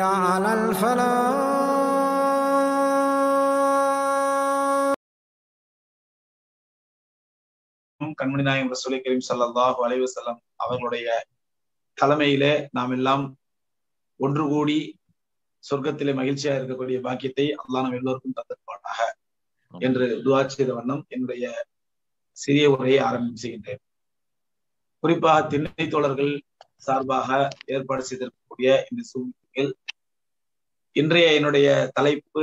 على الفلاح கண்மணி நாயகம் ரசூலை கரீம் ஸல்லல்லாஹு அலைஹி வஸல்லம் அவர்களுடைய தலைமையிலே நாம் எல்லாம் ஒன்று கூடி சொர்க்கத்திலே மகிழ்ச்சியா இருக்கக்கூடிய பாக்கியத்தை அல்லாஹ் நம் எல்லோருக்கும் தந்திருப்பானாக என்று துவா செய்த வண்ணம் என்னுடைய சிறிய உரையை ஆரம்பம் செய்கின்றேன் குறிப்பாக திண்ணை தோழர்கள் சார்பாக ஏற்பாடு செய்திருக்கக்கூடிய இந்த சூழ்நிலையில் இன்றைய என்னுடைய தலைப்பு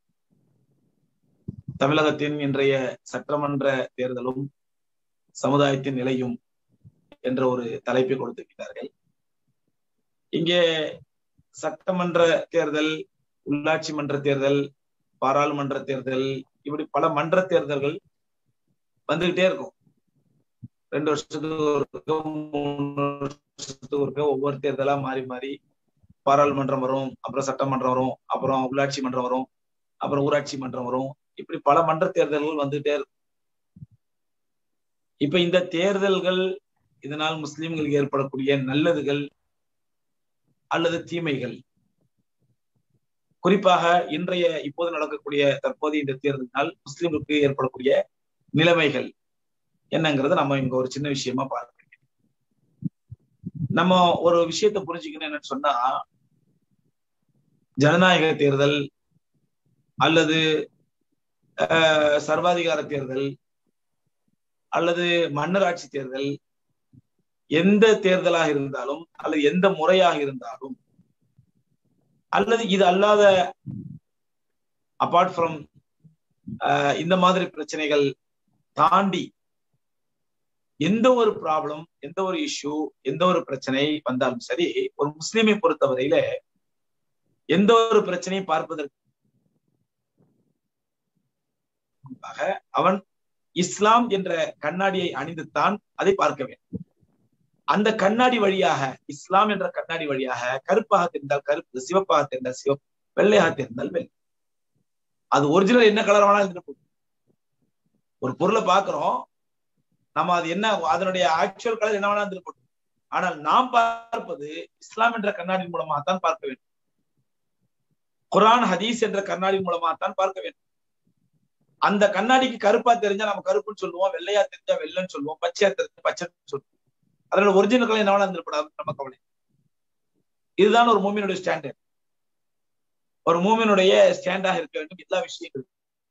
தமிழகத்தின் இன்றைய சட்டமன்ற தேர்தலும் சமுதாயத்தின் நிலையும் என்ற ஒரு தலைப்பை கொடுத்திருக்கிறார்கள் இங்கே சட்டமன்ற தேர்தல் உள்ளாட்சி மன்ற தேர்தல் பாராளுமன்ற தேர்தல் இப்படி பல மன்ற தேர்தல்கள் வந்துகிட்டே இருக்கும் ரெண்டு வருஷத்துக்கு ஒருக்க மூணு வருஷத்துக்கு ஒருக்க ஒவ்வொரு தேர்தலா மாறி மாறி பாராளுமன்றம் வரும் அப்புறம் சட்டமன்றம் வரும் அப்புறம் உள்ளாட்சி மன்றம் வரும் அப்புறம் ஊராட்சி மன்றம் வரும் இப்படி பல மன்ற தேர்தல்கள் வந்துகிட்டே இருக்கும் இப்ப இந்த தேர்தல்கள் இதனால் முஸ்லிம்களுக்கு ஏற்படக்கூடிய நல்லதுகள் அல்லது தீமைகள் குறிப்பாக இன்றைய இப்போது நடக்கக்கூடிய தற்போதைய இந்த தேர்தலினால் முஸ்லிம்களுக்கு ஏற்படக்கூடிய நிலைமைகள் என்னங்கிறத நம்ம இங்க ஒரு சின்ன விஷயமா பார்க்க நம்ம ஒரு விஷயத்த புரிஞ்சுக்கணும் என்னன்னு சொன்னா ஜனநாயக தேர்தல் அல்லது சர்வாதிகார தேர்தல் அல்லது மன்னராட்சி தேர்தல் எந்த தேர்தலாக இருந்தாலும் அல்லது எந்த முறையாக இருந்தாலும் அல்லது இது அல்லாத அப்பார்ட் ஃப்ரம் இந்த மாதிரி பிரச்சனைகள் தாண்டி எந்த ஒரு ப்ராப்ளம் எந்த ஒரு இஷ்யூ எந்த ஒரு பிரச்சனை வந்தாலும் சரி ஒரு முஸ்லிமை பொறுத்தவரையில எந்த ஒரு பிரச்சனையும் பார்ப்பதற்கு அவன் இஸ்லாம் என்ற கண்ணாடியை அணிந்துத்தான் அதை பார்க்க வேண்டும் அந்த கண்ணாடி வழியாக இஸ்லாம் என்ற கண்ணாடி வழியாக கருப்பாக தெரிந்தால் கருப்பு சிவப்பாக தெரிந்தால் சிவப்பு வெள்ளையாக தெரிந்தால் வெள்ளை அது ஒரிஜினல் என்ன கலர் வேணாலும் இருந்துட்டு ஒரு பொருளை பாக்குறோம் நம்ம அது என்ன அதனுடைய ஆக்சுவல் கலர் என்ன வேணா இருந்துட்டு ஆனால் நாம் பார்ப்பது இஸ்லாம் என்ற கண்ணாடி மூலமாக தான் பார்க்க வேண்டும் குரான் ஹதீஸ் என்ற கண்ணாடி மூலமாக தான் பார்க்க வேண்டும் அந்த கண்ணாடிக்கு கருப்பா தெரிஞ்சா நம்ம கருப்புன்னு சொல்லுவோம் வெள்ளையா தெரிஞ்சா வெள்ளன்னு சொல்லுவோம் பச்சையா தெரிஞ்சா பச்சைன்னு சொல்லுவோம் அதனால ஒரிஜினல் கலை என்ன இருந்துடக்கூடாது நம்ம கவலை இதுதான் ஒரு மூமியினுடைய ஸ்டாண்டர்ட் ஒரு மூமியினுடைய ஸ்டாண்டாக இருக்க வேண்டும் எல்லா விஷயங்களும்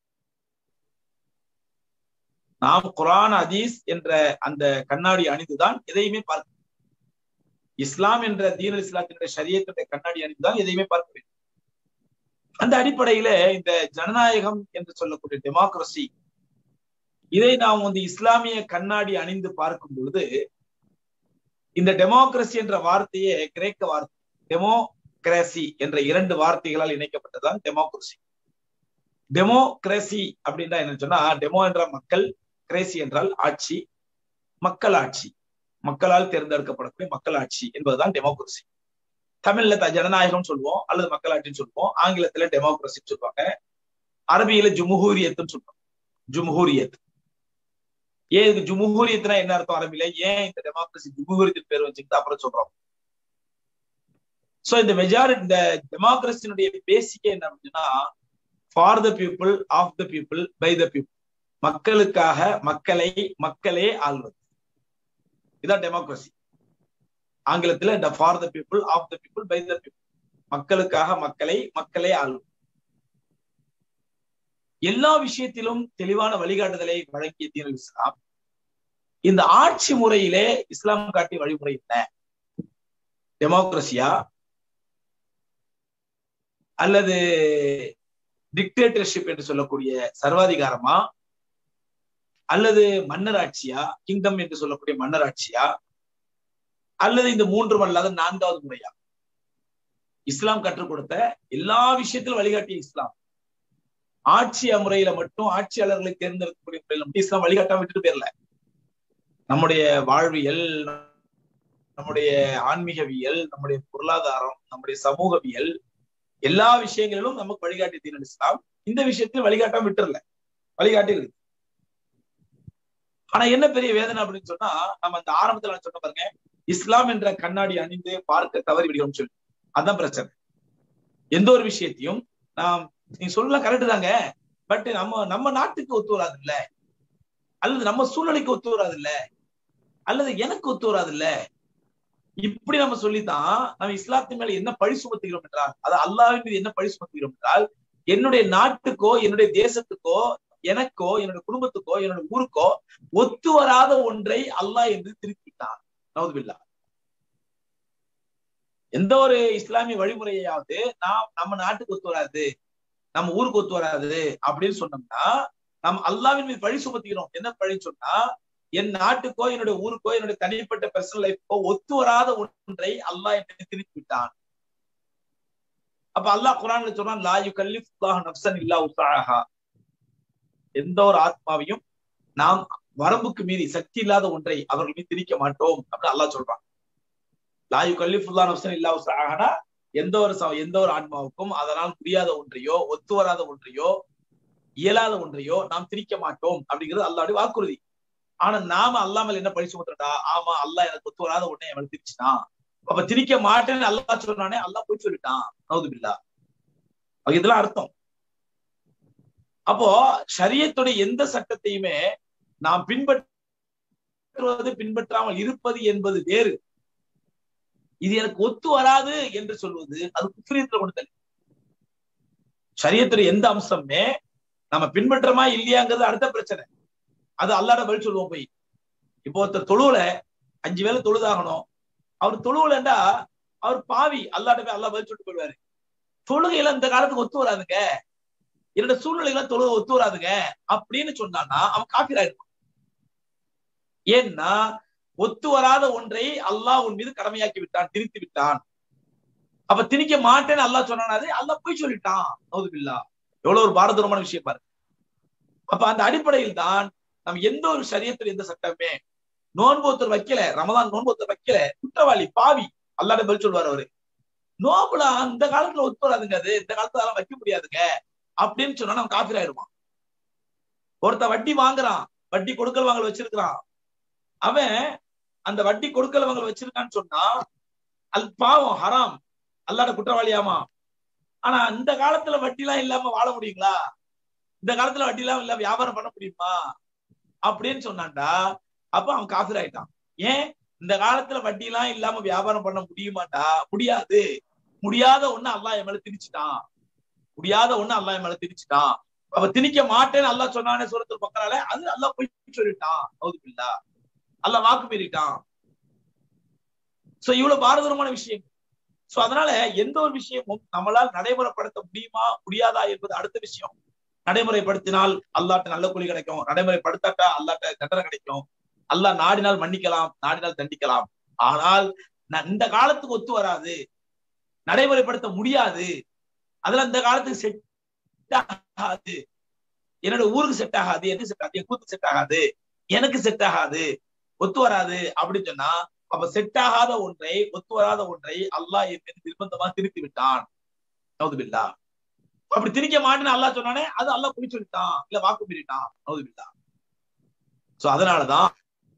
நாம் குரான் அதீஸ் என்ற அந்த கண்ணாடி அணிந்துதான் எதையுமே பார்க்க இஸ்லாம் என்ற தீனல் இஸ்லாத்தினுடைய சரியத்தினுடைய கண்ணாடி அணிந்துதான் எதையுமே பார்க்க வேண்டும் அந்த அடிப்படையில இந்த ஜனநாயகம் என்று சொல்லக்கூடிய டெமோக்ரஸி இதை நாம் வந்து இஸ்லாமிய கண்ணாடி அணிந்து பார்க்கும் பொழுது இந்த டெமோக்ரஸி என்ற வார்த்தையே கிரேக்க வார்த்தை டெமோக்ரசி என்ற இரண்டு வார்த்தைகளால் இணைக்கப்பட்டதுதான் டெமோக்ரஸி டெமோக்ரசி அப்படின்னா என்ன சொன்னா டெமோ என்ற மக்கள் கிரேசி என்றால் ஆட்சி மக்கள் ஆட்சி மக்களால் தேர்ந்தெடுக்கப்படக்கூடிய மக்கள் ஆட்சி என்பதுதான் டெமோக்ரஸி தமிழ்ல ஜனநாயகம் சொல்லுவோம் அல்லது மக்களாட்சின்னு சொல்லுவோம் ஆங்கிலத்துல டெமோக்ரஸின்னு சொல்லுவாங்க அரபியில ஜுமுஹூரியத்துன்னு சொல்லுவாங்க ஜும்ஹூரியத் ஏன் இது ஜுமுஹூரியத்துனா என்ன அர்த்தம் அரபியில ஏன் இந்த டெமோக்ரஸி ஜுமுஹூரியத்தின் பேர் வச்சுக்கிட்டு அப்புறம் சொல்றோம் சோ இந்த மெஜாரிட்டி இந்த டெமோக்ரஸினுடைய பேசிக்கே என்ன அப்படின்னா for the people of the people by the people மக்களுக்காக மக்களை மக்களே ஆள்வது இதுதான் டெமோக்ரஸி ஆங்கிலத்துல for the people of the people by the people மக்களுக்காக மக்களை மக்களே ஆள்வது எல்லா விஷயத்திலும் தெளிவான வழிகாட்டுதலை வழங்கிய தீனல் இஸ்லாம் இந்த ஆட்சி முறையிலே இஸ்லாம் காட்டிய வழிமுறை என்ன டெமோக்ரஸியா அல்லது டிக்டேட்டர்ஷிப் என்று சொல்லக்கூடிய சர்வாதிகாரமா அல்லது மன்னராட்சியா கிங்டம் என்று சொல்லக்கூடிய மன்னராட்சியா அல்லது இந்த மூன்று அல்லாத நான்காவது முறையா இஸ்லாம் கற்றுக் கொடுத்த எல்லா விஷயத்திலும் வழிகாட்டிய இஸ்லாம் ஆட்சி முறையில மட்டும் ஆட்சியாளர்களை தேர்ந்தெடுக்கக்கூடிய முறையில மட்டும் இஸ்லாம் வழிகாட்டாம விட்டுட்டு போயிடல நம்முடைய வாழ்வியல் நம்முடைய ஆன்மீகவியல் நம்முடைய பொருளாதாரம் நம்முடைய சமூகவியல் எல்லா விஷயங்களிலும் நமக்கு வழிகாட்டி தீரன் இஸ்லாம் இந்த விஷயத்தில் வழிகாட்டாம விட்டுறல வழிகாட்டி இருக்கு ஆனா என்ன பெரிய வேதனை அப்படின்னு சொன்னா நம்ம அந்த ஆரம்பத்துல நான் சொன்ன பாருங்க இஸ்லாம் என்ற கண்ணாடி அணிந்து பார்க்க தவறி விடுகிறோம் சொல்லி அதான் பிரச்சனை எந்த ஒரு விஷயத்தையும் நாம் நீ சொல்லலாம் கரெக்ட் தாங்க பட் நம்ம நம்ம நாட்டுக்கு ஒத்து வராது இல்ல அல்லது நம்ம சூழ்நிலைக்கு ஒத்து வராது இல்ல அல்லது எனக்கு ஒத்து வராது இல்ல இப்படி நம்ம சொல்லித்தான் நம்ம இஸ்லாத்தின் மேல என்ன பழி சுமத்துகிறோம் என்றால் அது அல்லாஹின் மீது என்ன பழி சுமத்துகிறோம் என்றால் என்னுடைய நாட்டுக்கோ என்னுடைய தேசத்துக்கோ எனக்கோ என்னுடைய குடும்பத்துக்கோ என்னுடைய ஊருக்கோ ஒத்து வராத ஒன்றை அல்லாஹ் என்று திருத்திட்டான் நவுதுபில்லா எந்த ஒரு இஸ்லாமிய வழிமுறையாவது நாம் நம்ம நாட்டுக்கு ஒத்து வராது நம்ம ஊருக்கு ஒத்து வராது அப்படின்னு சொன்னோம்னா நாம் அல்லாவின் மீது பழி சுமத்துகிறோம் என்ன பழி சொன்னா என் நாட்டுக்கோ என்னுடைய ஊருக்கோ என்னுடைய தனிப்பட்ட பர்சனல் லைஃப்க்கோ ஒத்து வராத ஒன்றை அல்லாஹ் என்னை திருப்பி விட்டான் அப்ப அல்லாஹ் குரான்ல சொன்னான் லா யு கல்லிஃபுல்லாஹ் நஃப்சன் இல்லா உஸாஹா எந்த ஒரு ஆத்மாவையும் நாம் வரம்புக்கு மீறி சக்தி இல்லாத ஒன்றை அவர்கள் மீது திணிக்க மாட்டோம் அப்படின்னு அல்லாஹ் சொல்றான் லா யு கல்லிஃபுல்லாஹ் நஃப்சன் இல்லா உஸாஹா எந்த ஒரு எந்த ஒரு ஆத்மாவுக்கும் அதனால் முடியாத ஒன்றையோ ஒத்து வராத ஒன்றையோ இயலாத ஒன்றையோ நாம் திரிக்க மாட்டோம் அப்படிங்கிறது அல்லாவுடைய வாக்குறுதி ஆனா நாம அல்லாமல் என்ன பழி சுமத்துறா ஆமா அல்லா எனக்கு ஒத்து வராத உடனே அவன் திரிச்சுட்டான் அப்ப திரிக்க மாட்டேன்னு அல்லா சொன்னானே அல்லா போய் சொல்லிட்டான் நவுதுபில்லா இதெல்லாம் அர்த்தம் அப்போ சரியத்துடைய எந்த சட்டத்தையுமே நாம் பின்பற்றுவது பின்பற்றாமல் இருப்பது என்பது வேறு இது எனக்கு ஒத்து வராது என்று சொல்வது அது குஃப்ரியத்துல கொண்டு தள்ளி சரியத்துடைய எந்த அம்சமே நம்ம பின்பற்றமா இல்லையாங்கிறது அடுத்த பிரச்சனை அது அல்லாட பதில் சொல்லுவோம் போய் இப்போ ஒருத்தர் தொழுவுல அஞ்சு வேலை தொழுதாகணும் அவர் தொழுவுலண்டா அவர் பாவி அல்லாட்ட போய் அல்லா பதில் சொல்லிட்டு போயிடுவாரு தொழுகையில இந்த காலத்துக்கு ஒத்து வராதுங்க என்னோட சூழ்நிலைகளை தொழுகை ஒத்து வராதுங்க அப்படின்னு சொன்னான்னா அவன் காப்பீர் ஆயிடுவான் ஏன்னா ஒத்து வராத ஒன்றை அல்லாஹ் உன் மீது கடமையாக்கி விட்டான் திருத்தி விட்டான் அப்ப திணிக்க மாட்டேன்னு அல்லாஹ் சொன்னானே அல்லாஹ் போய் சொல்லிட்டான் நவுதுபில்லா எவ்வளவு ஒரு பாரதூரமான விஷயம் பாரு அப்ப அந்த அடிப்படையில் தான் நம்ம எந்த ஒரு சரியத்தில் எந்த சட்டமே நோன்பு ஒருத்தர் வைக்கல ரமதான் நோன்பு ஒருத்தர் வைக்கல குற்றவாளி பாவி அல்லாட பதில் சொல்லுவார் அவரு நோம்புல அந்த காலத்துல ஒத்து வராதுங்க அது இந்த காலத்துல அதெல்லாம் வைக்க முடியாதுங்க அப்படின்னு சொன்னா நம்ம காஃபி ஆயிடுவான் ஒருத்த வட்டி வாங்குறான் வட்டி கொடுக்கல் வாங்கல் வச்சிருக்கிறான் அவன் அந்த வட்டி கொடுக்கல் வாங்கல் வச்சிருக்கான்னு சொன்னா அது பாவம் ஹராம் அல்லாட குற்றவாளியாமா ஆனா இந்த காலத்துல வட்டி எல்லாம் இல்லாம வாழ முடியுங்களா இந்த காலத்துல வட்டி எல்லாம் இல்லாம வியாபாரம் பண்ண முடியுமா அப்படின்னு சொன்னான்டா அப்ப அவன் காஃபிர் ஆயிட்டான் ஏன் இந்த காலத்துல வட்டி எல்லாம் இல்லாம வியாபாரம் பண்ண முடியுமாட்டா முடியாது முடியாத ஒண்ணு அல்லா என் மேல திணிச்சுட்டான் முடியாத ஒண்ணு அல்லா என் மேல திணிச்சுட்டான் அப்ப திணிக்க மாட்டேன்னு அல்லா சொன்னானே சூரத்தில் பக்கறால அது அல்லா போய் சொல்லிட்டான் நவுதுபில்லா அல்ல வாக்கு மீறிட்டான் சோ இவ்வளவு பாரதூரமான விஷயம் சோ அதனால எந்த ஒரு விஷயமும் நம்மளால் நடைமுறைப்படுத்த முடியுமா முடியாதா என்பது அடுத்த விஷயம் நடைமுறைப்படுத்தினால் அல்லாட்ட நல்ல கூலி கிடைக்கும் நடைமுறைப்படுத்தாட்டா அல்லாட்ட தண்டனை கிடைக்கும் அல்லாஹ் நாடினால் மன்னிக்கலாம் நாடினால் தண்டிக்கலாம் ஆனால் இந்த காலத்துக்கு ஒத்து வராது நடைமுறைப்படுத்த முடியாது அதுல இந்த காலத்துக்கு செட் ஆகாது என்னோட ஊருக்கு செட் ஆகாது எனக்கு செட் ஆகாது என் கூத்துக்கு செட் ஆகாது எனக்கு செட் ஆகாது ஒத்து வராது அப்படின்னு சொன்னா அப்ப செட் ஆகாத ஒன்றை ஒத்து வராத ஒன்றை அல்லாஹ் என் நிர்பந்தமா திருத்தி விட்டான் நவுதுபில்லா அப்படி திணிக்க மாட்டேன்னு அல்லா சொன்னானே அது அல்லா புடி சொல்லிட்டான் இல்ல வாக்கு மீறிட்டான் நவுதுபில்லா சோ அதனாலதான்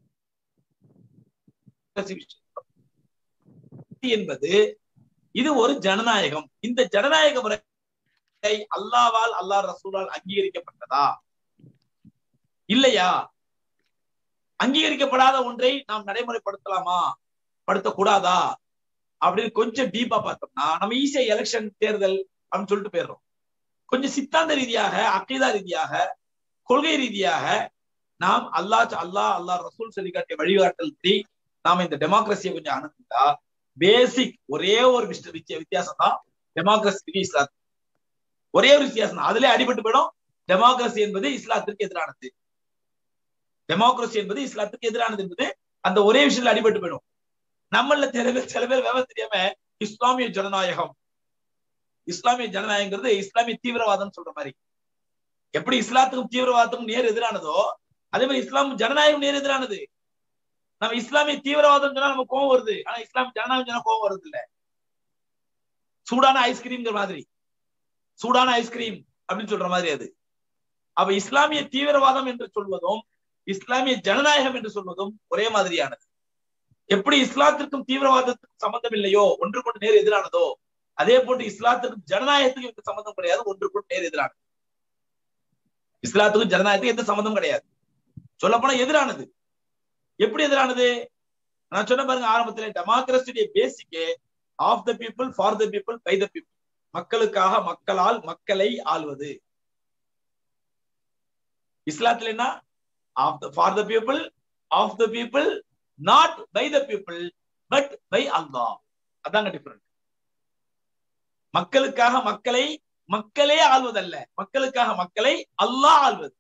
என்பது இது ஒரு ஜனநாயகம் இந்த ஜனநாயக முறை அல்லாவால் அல்லாஹ் ரசூலால் அங்கீகரிக்கப்பட்டதா இல்லையா அங்கீகரிக்கப்படாத ஒன்றை நாம் நடைமுறைப்படுத்தலாமா படுத்தக்கூடாதா அப்படின்னு கொஞ்சம் டீப்பா பார்த்தோம்னா நம்ம ஈஸியா எலெக்ஷன் தேர்தல் அப்படின்னு சொல்லிட்டு போயிடுறோம் கொஞ்சம் சித்தாந்த ரீதியாக அக்கீதா ரீதியாக கொள்கை ரீதியாக நாம் அல்லா அல்லா அல்லா ரசூல் சொல்லி காட்டிய வழிகாட்டல் நாம இந்த டெமோக்ரஸியை கொஞ்சம் அணுகுதா பேசிக் ஒரே ஒரு வித்தியாசம் தான் டெமோக்ரஸிக்கு இஸ்லாத்து ஒரே ஒரு வித்தியாசம் தான் அதுல அடிபட்டு போயிடும் டெமோக்ரஸி என்பது இஸ்லாத்திற்கு எதிரானது டெமோக்ரஸி என்பது இஸ்லாத்துக்கு எதிரானது என்பது அந்த ஒரே விஷயத்துல அடிபட்டு போயிடும் நம்மள சில பேர் சில பேர் விவரம் தெரியாம இஸ்லாமிய ஜனநாயகம் இஸ்லாமிய ஜனநாயகங்கிறது இஸ்லாமிய தீவிரவாதம் சொல்ற மாதிரி எப்படி இஸ்லாத்துக்கும் தீவிரவாதத்துக்கும் நேர் எதிரானதோ அதே மாதிரி இஸ்லாம் ஜனநாயகம் நேர் எதிரானது நம்ம இஸ்லாமிய தீவிரவாதம் சொன்னா நம்ம கோவம் வருது ஆனா இஸ்லாம் ஜனநாயகம் சொன்னா கோவம் வருது இல்ல சூடான ஐஸ்கிரீம்ங்கிற மாதிரி சூடான ஐஸ்கிரீம் அப்படின்னு சொல்ற மாதிரி அது அப்ப இஸ்லாமிய தீவிரவாதம் என்று சொல்வதும் இஸ்லாமிய ஜனநாயகம் என்று சொல்வதும் ஒரே மாதிரியானது எப்படி இஸ்லாத்திற்கும் தீவிரவாதத்துக்கும் சம்பந்தம் இல்லையோ ஒன்று கொண்டு நேர் எதிரானதோ அதே போன்று இஸ்லாத்துக்கும் ஜனநாயகத்துக்கும் எந்த சம்பந்தம் கிடையாது ஒன்றுக்குள் நேர் எதிரானது இஸ்லாத்துக்கும் ஜனநாயகத்துக்கும் எந்த சம்பந்தம் கிடையாது சொல்ல போனா எதிரானது எப்படி எதிரானது நான் சொன்ன பாருங்க ஆரம்பத்துல டெமோக்ரஸியுடைய பேசிக்கே of the people for the people by the people மக்களுக்காக மக்களால் மக்களை ஆள்வது இஸ்லாத்துல என்ன of the for the people of the people not by the people but by Allah அதாங்க டிஃபரெண்ட் மக்களுக்காக மக்களை மக்களே ஆள்வதல்ல மக்களுக்காக மக்களை அல்லாஹ் ஆள்வது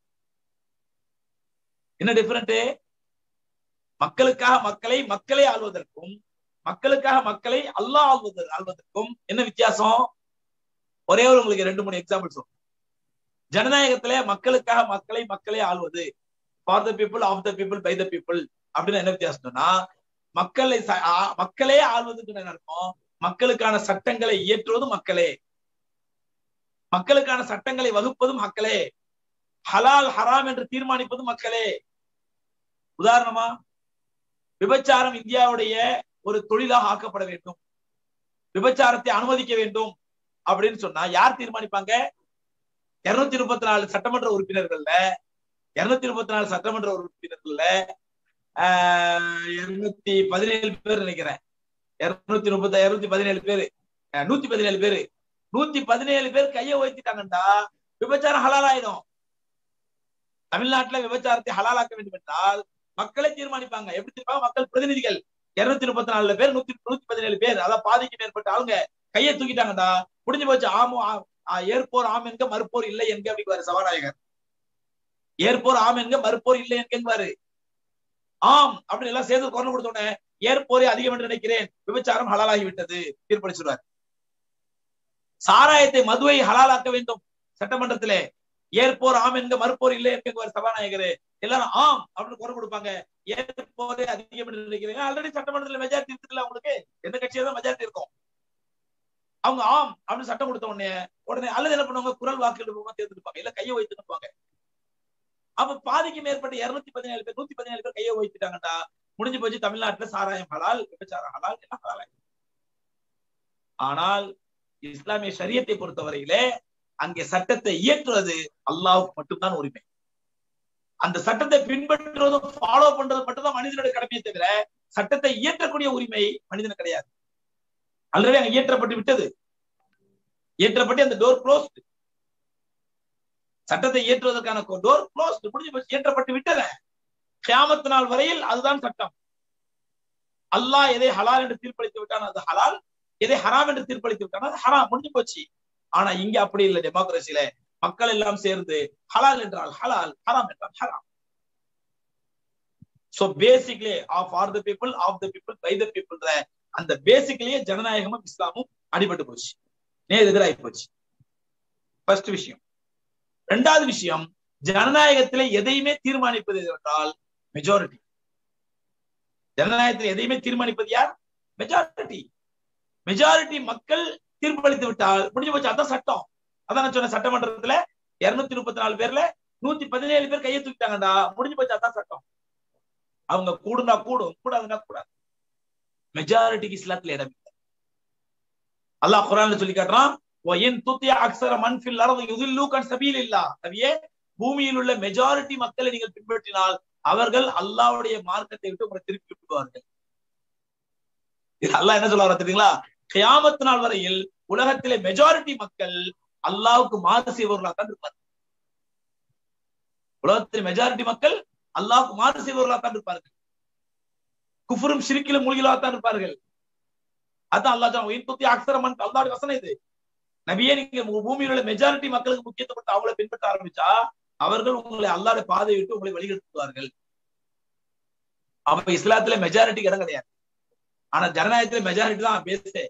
என்ன டிஃபரெண்ட் மக்களுக்காக மக்களை மக்களே ஆள்வதற்கும் மக்களுக்காக மக்களை அல்லாஹ் ஆள்வது ஆள்வதற்கும் என்ன வித்தியாசம் ஒரே ஒரு உங்களுக்கு ரெண்டு மூணு எக்ஸாம்பிள் சொல்றேன் ஜனநாயகத்துல மக்களுக்காக மக்களை மக்களே ஆள்வது for the people of the people by the people அப்படின்னு என்ன வித்தியாசம்னா மக்களை மக்களே ஆள்வதுக்கு என்ன அர்த்தம் மக்களுக்கான சட்டங்களை இயற்றுவதும் மக்களே மக்களுக்கான சட்டங்களை வகுப்பதும் மக்களே ஹலால் ஹராம் என்று தீர்மானிப்பதும் மக்களே உதாரணமா விபச்சாரம் இந்தியாவுடைய ஒரு தொழிலாக ஆக்கப்பட வேண்டும் விபச்சாரத்தை அனுமதிக்க வேண்டும் அப்படின்னு சொன்னா யார் தீர்மானிப்பாங்க இருநூத்தி முப்பத்தி நாலு சட்டமன்ற உறுப்பினர்கள்ல இருநூத்தி முப்பத்தி நாலு சட்டமன்ற உறுப்பினர்கள்ல இருநூத்தி பதினேழு பேர் நினைக்கிறேன் இருநூத்தி முப்பத்தி இருநூத்தி பதினேழு பேரு நூத்தி பதினேழு பேரு நூத்தி பதினேழு பேர் கையை உயர்த்திட்டாங்கடா விபச்சாரம் ஹலால் ஆயிடும் தமிழ்நாட்டுல விபச்சாரத்தை ஹலாலாக்க வேண்டும் என்றால் மக்களை தீர்மானிப்பாங்க எப்படி தீர்ப்பாங்க மக்கள் பிரதிநிதிகள் இருநூத்தி முப்பத்தி நாலுல பேர் நூத்தி நூத்தி பதினேழு பேர் அதான் பாதிக்கு மேற்பட்ட ஆளுங்க கையை தூக்கிட்டாங்கடா முடிஞ்சு போச்சு ஆமோ ஏற்போர் ஆம் என்க மறுப்போர் இல்லை என்க அப்படிங்குவாரு சபாநாயகர் ஏற்போர் ஆம் என்க மறுப்போர் இல்லை என்கங்குவாரு ஆம் அப்படின்னு எல்லாம் சேர்ந்து குரல் கொடுத்தோடனே ஏற்போரே அதிகம் என்று நினைக்கிறேன் விபச்சாரம் ஹலாலாகி விட்டது தீர்ப்பளிச்சுடுவார் சாராயத்தை மதுவை ஹலாலாக்க வேண்டும் சட்டமன்றத்திலே ஏற்போர் ஆம் என்க மறுப்போர் இல்லை என்கிறார் சபாநாயகர் எல்லாரும் ஆம் அப்படின்னு குரல் கொடுப்பாங்க ஏற்போரே அதிகம் என்று நினைக்கிறேன் ஆல்ரெடி சட்டமன்றத்தில் மெஜாரிட்டி இருக்குல்ல அவங்களுக்கு எந்த கட்சியா தான் மெஜாரிட்டி இருக்கும் அவங்க ஆம் அப்படின்னு சட்டம் கொடுத்த உடனே உடனே அல்லது என்ன பண்ணுவாங்க குரல் வாக்குகள் தேர்ந்தெடுப்பாங்க இல்ல கையை வைத்து நிற்பாங்க அப்ப பாதிக்கு மேற்பட்ட இருநூத்தி பதினேழு பேர் நூத்தி பதினேழு பேர் கையை வைத்துட்டாங்கடா முடிஞ்சு போச்சு தமிழ்நாட்டுல சாராயம் ஹலால் விபச்சாரம் ஹலால் எல்லாம் ஹலால் ஆனால் இஸ்லாமிய சரியத்தை பொறுத்தவரையிலே அங்கே சட்டத்தை இயற்றுவது அல்லாவுக்கு மட்டும்தான் உரிமை அந்த சட்டத்தை பின்பற்றுவதும் ஃபாலோ பண்றது மட்டும்தான் மனிதனுடைய கடமையை தவிர சட்டத்தை இயற்றக்கூடிய உரிமை மனிதனுக்கு கிடையாது ஆல்ரெடி அங்க இயற்றப்பட்டு விட்டது இயற்றப்பட்டு அந்த டோர் க்ளோஸ்ட் சட்டத்தை இயற்றுவதற்கான டோர் க்ளோஸ்ட் முடிஞ்சு போச்சு இயற்றப்பட்டு விட்டத கியாமத்து நாள் வரையில் அதுதான் சட்டம் அல்லாஹ் எதை ஹலால் என்று தீர்ப்பளித்து விட்டான் அது ஹலால் எதை ஹராம் என்று தீர்ப்பளித்து விட்டான் அது ஹராம் முடிஞ்சு போச்சு ஆனா இங்க அப்படி இல்லை டெமோக்ரஸில மக்கள் எல்லாம் சேர்ந்து ஹலால் என்றால் ஹலால் ஹராம் என்றால் ஹராம் so basically of or the people of the people by the people அந்த பேசிக்லயே ஜனநாயகமும் இஸ்லாமும் அடிபட்டு போச்சு நேர் எதிராகி போச்சு ஃபர்ஸ்ட் விஷயம் ரெண்டாவது விஷயம் ஜனநாயகத்திலே எதையுமே தீர்மானிப்பது என்றால் மெஜாரிட்டி ஜனநாயகத்தில் எதையுமே தீர்மானிப்பது யார் மெஜாரிட்டி மெஜாரிட்டி மக்கள் தீர்ப்பளித்து விட்டால் முடிஞ்சு போச்சு அதான் சட்டம் அதான் நான் சொன்ன சட்டமன்றத்துல இருநூத்தி முப்பத்தி நாலு பேர்ல நூத்தி பதினேழு பேர் கையை தூக்கிட்டாங்கடா முடிஞ்சு போச்சு அதான் சட்டம் அவங்க கூடுனா கூடும் கூடாதுன்னா கூடாது மெஜாரிட்டிக்கு இஸ்லாத்துல இடம் இல்லை அல்லாஹ் குரான்ல சொல்லி காட்டுறான் அக்சர மண்பில் சபீல் இல்லா நபியே பூமியில் உள்ள மெஜாரிட்டி மக்களை நீங்கள் பின்பற்றினால் அவர்கள் அல்லாவுடைய மார்க்கத்தை விட்டு உங்களை திருப்பி விடுவார்கள் அல்லாஹ் என்ன சொல்ல தெரியுங்களா கியாமத்து நாள் வரையில் உலகத்திலே மெஜாரிட்டி மக்கள் அல்லாவுக்கு மாறு செய்பவர்களாக தான் இருப்பார்கள் உலகத்தில் மெஜாரிட்டி மக்கள் அல்லாவுக்கு மாறு செய்பவர்களாக தான் இருப்பார்கள் குஃபரும் சிரிக்கிலும் மூழ்கிலாகத்தான் இருப்பார்கள் அதான் அல்லா அக்சரமன் அல்லாவுடைய வசனம் இது நபியே நீங்க பூமியில் உள்ள மெஜாரிட்டி மக்களுக்கு முக்கியத்துவம் கொடுத்து அவங்களை பின்பற்ற ஆரம்பிச்சா அவர்கள் உங்களை அல்லாட பாதை விட்டு உங்களை வழிகெடுத்துவார்கள் அப்ப இஸ்லாத்துல மெஜாரிட்டிக்கு இடம் கிடையாது ஆனா ஜனநாயகத்துல மெஜாரிட்டி தான் பேசே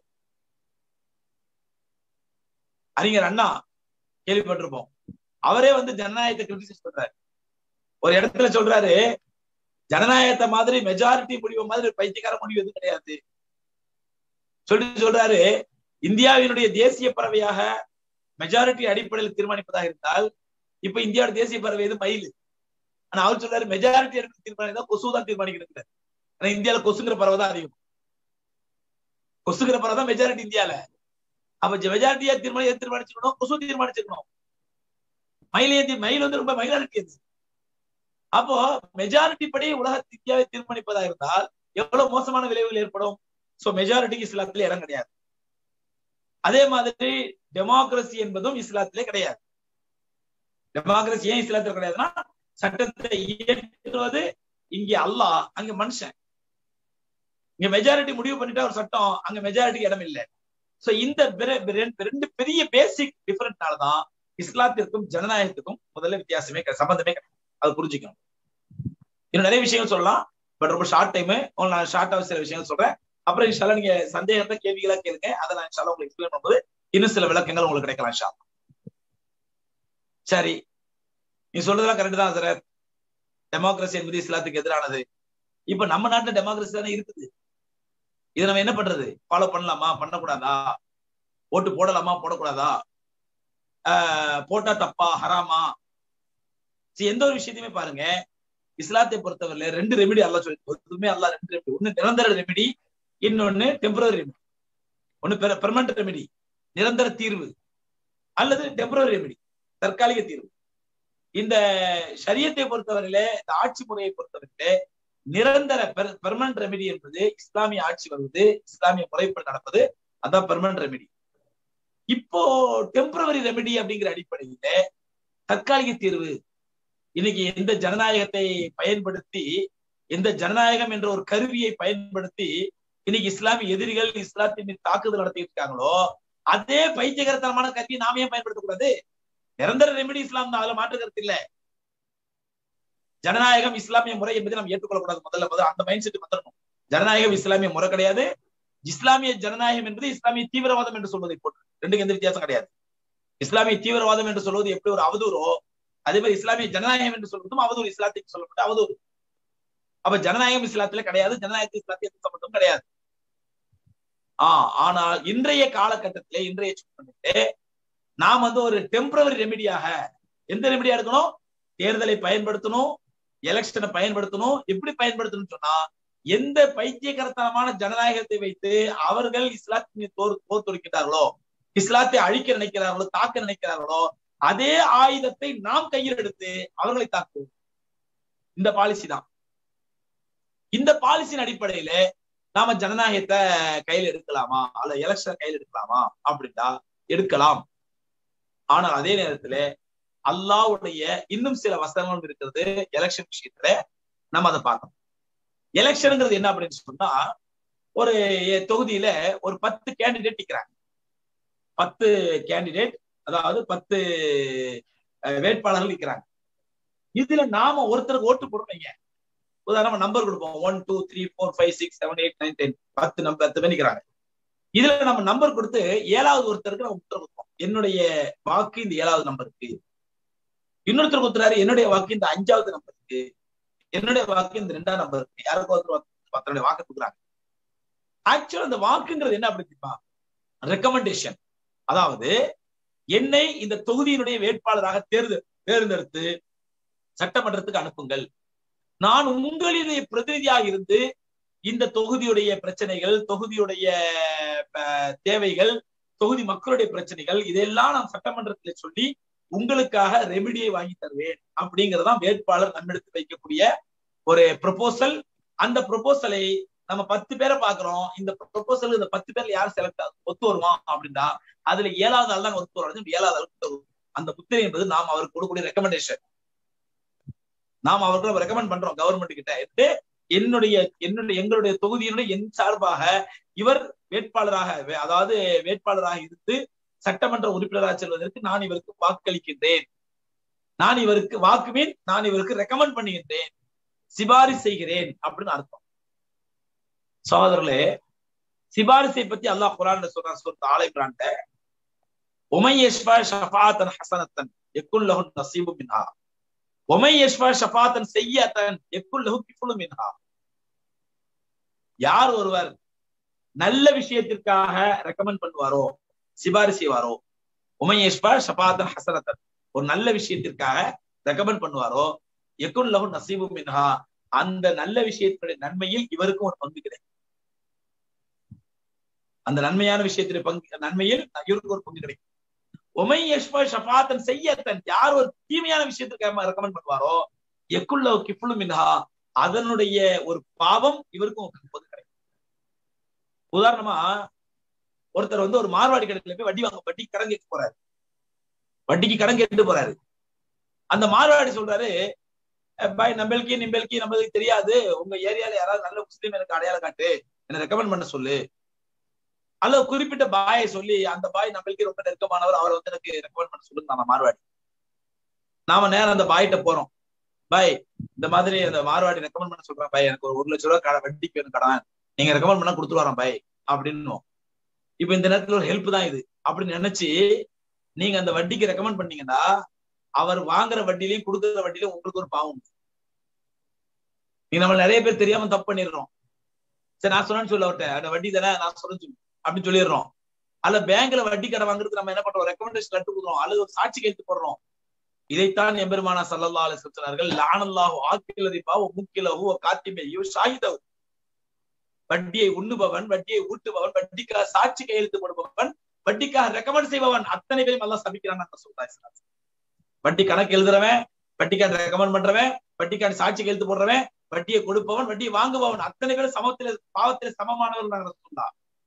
அறிஞர் அண்ணா கேள்விப்பட்டிருப்போம் அவரே வந்து ஜனநாயகத்தை கிரிட்டிசைஸ் பண்றாரு ஒரு இடத்துல சொல்றாரு ஜனநாயகத்தை மாதிரி மெஜாரிட்டி முடிவு மாதிரி பைத்தியக்கார முடிவு எதுவும் கிடையாது சொல்லிட்டு சொல்றாரு இந்தியாவினுடைய தேசிய பறவையாக மெஜாரிட்டி அடிப்படையில் தீர்மானிப்பதாக இருந்தால் இப்ப இந்தியாவோட தேசிய பறவை எது மயில் ஆனா அவர் சொல்றாரு மெஜாரிட்டி அடிப்படை தீர்மானித்தா கொசு தான் தீர்மானிக்கிறது ஆனா இந்தியாவில கொசுங்கிற பறவை தான் அதிகம் கொசுங்கிற பறவை தான் மெஜாரிட்டி இந்தியால அப்ப மெஜாரிட்டியா தீர்மானம் தீர்மானிச்சிருக்கணும் கொசு தீர்மானிச்சிருக்கணும் மயிலே மயில் வந்து ரொம்ப மைனாரிட்டி அது அப்போ மெஜாரிட்டி படி உலக இந்தியாவை தீர்மானிப்பதா இருந்தால் எவ்வளவு மோசமான விளைவுகள் ஏற்படும் சோ மெஜாரிட்டிக்கு இஸ்லாத்துல இடம் கிடையாது அதே மாதிரி டெமோக்ரஸி என்பதும் இஸ்லாத்திலே கிடையாது டெமோக்ரஸி ஏன் இஸ்லாத்துல கிடையாதுன்னா சட்டத்தை இயற்றுவது இங்க அல்லாஹ் அங்க மனுஷன் இங்க மெஜாரிட்டி முடிவு பண்ணிட்டா ஒரு சட்டம் அங்க மெஜாரிட்டிக்கு இடம் இல்லை சோ இந்த ரெண்டு பெரிய பேசிக் டிஃபரெண்ட்னாலதான் இஸ்லாத்திற்கும் ஜனநாயகத்துக்கும் முதல்ல வித்தியாசமே சம்பந்தமே அது புரிஞ்சுக்கணும் இன்னும் நிறைய விஷயங்கள் சொல்லலாம் பட் ரொம்ப ஷார்ட் டைம் நான் ஷார்ட்டா சில விஷயங்கள் சொல்றேன் அப்புறம் இன்ஷால நீங்க சந்தேகத்தை கேள்விகளா கேளுங்க அதை நான் இன்ஷால உங்களுக்கு எக்ஸ்பிளைன் பண்ணும்போது இன்னும் சில விளக்கங்கள் உங்களுக்கு கிடைக்கலாம் இன்ஷா சரி நீ சொல்றதெல்லாம் கரெக்ட் தான் சார் டெமோக்ரஸி என்பது இஸ்லாத்துக்கு எதிரானது இப்ப நம்ம நாட்டுல டெமோக்ரஸி தானே இருக்குது இதை நம்ம என்ன பண்றது ஃபாலோ பண்ணலாமா பண்ணக்கூடாதா ஓட்டு போடலாமா போடக்கூடாதா போட்டா தப்பா ஹராமா எந்த ஒரு விஷயத்தையுமே பாருங்க இஸ்லாத்தை பொறுத்தவரையில ரெண்டு ரெமிடி அல்ல சொல்லி எதுவுமே அல்ல ரெண்டு ரெமிடி ஒண்ணு நிரந்தர ரெமிடி இன்னொன்னு டெம்பரரி ரெமிடி ஒண்ணு பெர்மனன்ட் ரெமிடி நிரந்தர தீர்வு அல்லது டெம்பரரி ரெமிடி தற்காலிக தீர்வு இந்த சரியத்தை பொறுத்தவரையில இந்த ஆட்சி முறையை பொறுத்தவரையில நிரந்தர பெர்மனன்ட் ரெமிடி என்பது இஸ்லாமிய ஆட்சி வருவது இஸ்லாமிய முறைப்படி நடப்பது அதான் பெர்மனன்ட் ரெமிடி இப்போ டெம்பரவரி ரெமிடி அப்படிங்கிற அடிப்படையில தற்காலிக தீர்வு இன்னைக்கு எந்த ஜனநாயகத்தை பயன்படுத்தி எந்த ஜனநாயகம் என்ற ஒரு கருவியை பயன்படுத்தி இன்னைக்கு இஸ்லாமிய எதிரிகள் இஸ்லாத்தின் மீது தாக்குதல் நடத்திட்டு இருக்காங்களோ அதே பைத்தியகரத்தனமான கருவியை நாம ஏன் பயன்படுத்தக்கூடாது நிரந்தர ரெமிடி இஸ்லாம் தான் அதுல மாற்று கருத்து இல்ல ஜனநாயகம் இஸ்லாமிய முறை என்பதை நம்ம ஏற்றுக்கொள்ளக்கூடாது முதல்ல முதல்ல அந்த மைண்ட் செட் வந்துடணும் ஜனநாயகம் இஸ்லாமிய முறை கிடையாது இஸ்லாமிய ஜனநாயகம் என்பது இஸ்லாமிய தீவிரவாதம் என்று சொல்வதை போட்டு ரெண்டுக்கு எந்த வித்தியாசம் கிடையாது இஸ்லாமிய தீவிரவாதம் என்று சொல்வது எப்படி ஒரு அவதூறோ அதே மாதிரி இஸ்லாமிய ஜனநாயகம் என்று சொல்வதும் அவதூறு இஸ்லாத்துக்கு சொல்லப்பட்ட அவதூறு அப்ப ஜனநாயகம் இஸ்லாத்துல கிடையாது ஜனநாயகத்தை இஸ்லாத்திய சம்பந்தம் கிடையாது ஆஹ் ஆனால் இன்றைய காலகட்டத்திலே இன்றைய சூழ்நிலையிலே நாம் வந்து ஒரு டெம்பரவரி ரெமிடியாக எந்த ரெமிடியா இருக்கணும் தேர்தலை பயன்படுத்தணும் எலெக்ஷனை பயன்படுத்தணும் எப்படி பயன்படுத்தணும்னு சொன்னா எந்த பைத்தியகரத்தனமான ஜனநாயகத்தை வைத்து அவர்கள் இஸ்லாத்தின் தோர் போர் தொடுக்கிறார்களோ இஸ்லாத்தை அழிக்க நினைக்கிறார்களோ தாக்க நினைக்கிறார்களோ அதே ஆயுதத்தை நாம் கையில் எடுத்து அவர்களை தாக்குவோம் இந்த பாலிசி தான் இந்த பாலிசியின் அடிப்படையில நாம ஜனநாயகத்தை கையில் எடுக்கலாமா அல்ல எலெக்ஷன் கையில் எடுக்கலாமா அப்படின்னா எடுக்கலாம் ஆனால் அதே நேரத்துல அல்லாவுடைய இன்னும் சில வசனங்களும் இருக்கிறது எலெக்ஷன் விஷயத்துல நம்ம அதை பார்க்கணும் எலெக்ஷனுங்கிறது என்ன அப்படின்னு சொன்னா ஒரு தொகுதியில ஒரு பத்து கேண்டிடேட் நிக்கிறாங்க பத்து கேண்டிடேட் அதாவது பத்து வேட்பாளர்கள் நிற்கிறாங்க இதுல நாம ஒருத்தருக்கு ஓட்டு போடுறீங்க உதாரணமா நம்பர் கொடுப்போம் one two three four five six seven eight nine ten பத்து நம்பர் பத்து பேர் நிற்கிறாங்க இதுல நம்ம நம்பர் கொடுத்து ஏழாவது ஒருத்தருக்கு நம்ம உத்தரவு கொடுப்போம் என்னுடைய வாக்கு இந்த ஏழாவது நம்பருக்கு இன்னொருத்தர் கொடுத்துறாரு என்னுடைய வாக்கு இந்த அஞ்சாவது நம்பருக்கு என்னுடைய வாக்கு இந்த ரெண்டாம் நம்பருக்கு யாருக்கு ஒருத்தர் தன்னுடைய வாக்கு கொடுக்குறாங்க ஆக்சுவலா அந்த வாக்குங்கிறது என்ன அப்படி தெரியுமா ரெக்கமெண்டேஷன் அதாவது என்னை இந்த தொகுதியினுடைய வேட்பாளராக தேர்ந்து தேர்ந்தெடுத்து சட்டமன்றத்துக்கு அனுப்புங்கள் நான் உங்களுடைய பிரதிநிதியாக இருந்து இந்த தொகுதியுடைய பிரச்சனைகள் தொகுதியுடைய தேவைகள் தொகுதி மக்களுடைய பிரச்சனைகள் இதெல்லாம் நான் சட்டமன்றத்தில் சொல்லி உங்களுக்காக ரெமிடியை வாங்கி தருவேன் அப்படிங்கறதான் வேட்பாளர் நம்மெடுத்து வைக்கக்கூடிய ஒரு ப்ரொபோசல் அந்த ப்ரொபோசலை நம்ம பத்து பேரை பாக்குறோம் இந்த ப்ரொபோசல் இந்த பத்து பேர்ல யார் செலக்ட் ஒத்து வருவான் அப்படின்னா அதுல ஏழாவது ஆள் தான் ஒத்து வரும் ஏழாவது ஆள் அந்த புத்தகம் என்பது நாம் அவருக்கு கொடுக்கக்கூடிய ரெக்கமெண்டேஷன் நாம் அவருக்கு ரெக்கமெண்ட் பண்றோம் கவர்மெண்ட் கிட்ட எடுத்து என்னுடைய என்னுடைய எங்களுடைய தொகுதியினுடைய என் சார்பாக இவர் வேட்பாளராக அதாவது வேட்பாளராக இருந்து சட்டமன்ற உறுப்பினராக செல்வதற்கு நான் இவருக்கு வாக்களிக்கின்றேன் நான் இவருக்கு வாக்குமீன் நான் இவருக்கு ரெக்கமெண்ட் பண்ணுகின்றேன் சிபாரிசு செய்கிறேன் அப்படின்னு அர்த்தம் சகோதரர்களே சிபாரிசை பத்தி அல்லாஹ் குரான் சொல்றான் சொல்ற ஆலை பிராண்ட உமையேஸ்வா ஷஃபாத்தன் ஹசனத்தன் எக்குல் லஹு நசீபு மின்ஹா உமையேஸ்வா ஷஃபாத்தன் செய்யத்தன் எக்குல் லஹு கிஃபுலு மின்ஹா யார் ஒருவர் நல்ல விஷயத்திற்காக ரெக்கமெண்ட் பண்ணுவாரோ சிபாரிசு செய்வாரோ உமையேஸ்வா ஷஃபாத்தன் ஹசனத்தன் ஒரு நல்ல விஷயத்திற்காக ரெக்கமெண்ட் பண்ணுவாரோ எக்குல் லஹு நசீபு மின்ஹா அந்த நல்ல விஷயத்தினுடைய நன்மையில் இவருக்கும் ஒரு பங்கு கிடைக்கும் அந்த நன்மையான விஷயத்துல பங்கு நன்மையில் இவருக்கு ஒரு பங்கு கிடைக்கும் உமை யஷ்பா ஷபாத்தன் செய்யத்தன் யார் ஒரு தீமையான விஷயத்துக்கு ரெக்கமெண்ட் பண்ணுவாரோ எக்குள்ள கிப்புளு மின்ஹா அதனுடைய ஒரு பாவம் இவருக்கும் ஒரு பங்கு கிடைக்கும் உதாரணமா ஒருத்தர் வந்து ஒரு மார்வாடி கடையில போய் வட்டி வாங்க வட்டி கடன் கேட்டு போறாரு வட்டிக்கு கடன் கேட்டு போறாரு அந்த மார்வாடி சொல்றாரு பாய் நம்மளுக்கு நிம்பளுக்கு நம்மளுக்கு தெரியாது உங்க ஏரியால யாராவது நல்ல முஸ்லீம் எனக்கு அடையாளம் காட்டு என்ன ரெக்கமெண்ட் பண்ண சொல்லு அல்லது குறிப்பிட்ட பாயை சொல்லி அந்த பாய் நம்மளுக்கு ரொம்ப நெருக்கமானவர் அவரை வந்து எனக்கு ரெக்கமெண்ட் பண்ண சொல்லுங்க நம்ம மார்வாடி நாம நேரம் அந்த பாய்கிட்ட போறோம் பாய் இந்த மாதிரி அந்த மார்வாடி ரெக்கமெண்ட் பண்ண சொல்றேன் பாய் எனக்கு ஒரு ஒரு லட்ச ரூபாய் கடை வட்டிக்கு வேணும் கடன் நீங்க ரெக்கமெண்ட் பண்ணா கொடுத்துட்டு வரோம் பாய் அப்படின்னு இப்ப இந்த நேரத்துல ஒரு ஹெல்ப் தான் இது அப்படின்னு நினைச்சு நீங்க அந்த வட்டிக்கு ரெக்கமெண்ட் பண்ணீங்கன்னா அவர் வாங்குற வட்டிலையும் கொடுக்குற வட்டிலையும் உங்களுக்கு ஒரு பாவம் நீங்க நம்ம நிறைய பேர் தெரியாம தப்பு பண்ணிடுறோம் சரி நான் சொன்னேன்னு சொல்ல அவர்கிட்ட அந்த வட்டி தானே நான் சொன்னேன்னு சொல்லி அப்படின்னு சொல்லிடுறோம் அல்ல பேங்க்ல வட்டி கடை வாங்குறது நம்ம என்ன பண்றோம் ரெக்கமெண்டேஷன் லெட்டர் கொடுக்குறோம் அல்லது ஒரு சாட்சி கைத்து போடுறோம் இதைத்தான் எம்பெருமானா சல்லல்லா அலி சொன்னார்கள் லானல்லாஹு ஆக்கிலரிபா முக்கிலவு காத்திமையோ ஷாஹிதவு வட்டியை உண்ணுபவன் வட்டியை ஊட்டுபவன் வட்டிக்காக சாட்சி கையெழுத்து போடுபவன் வட்டிக்காக ரெக்கமெண்ட் செய்பவன் அத்தனை பேரும் எல்லாம் சபிக்கிறான்னு சொல்றாங்க வட்டி கணக்கு எழுதுறவன் வட்டிக்கான ரெக்கமெண்ட் பண்றவன் வட்டிக்கான சாட்சி கையெழுத்து போடுறவன் வட்டியை கொடுப்பவன் வட்டியை வாங்குபவன் அத்தனை பேரும் சமத்துல பாவத்துல சமமானவர் நாங்க சொல்லா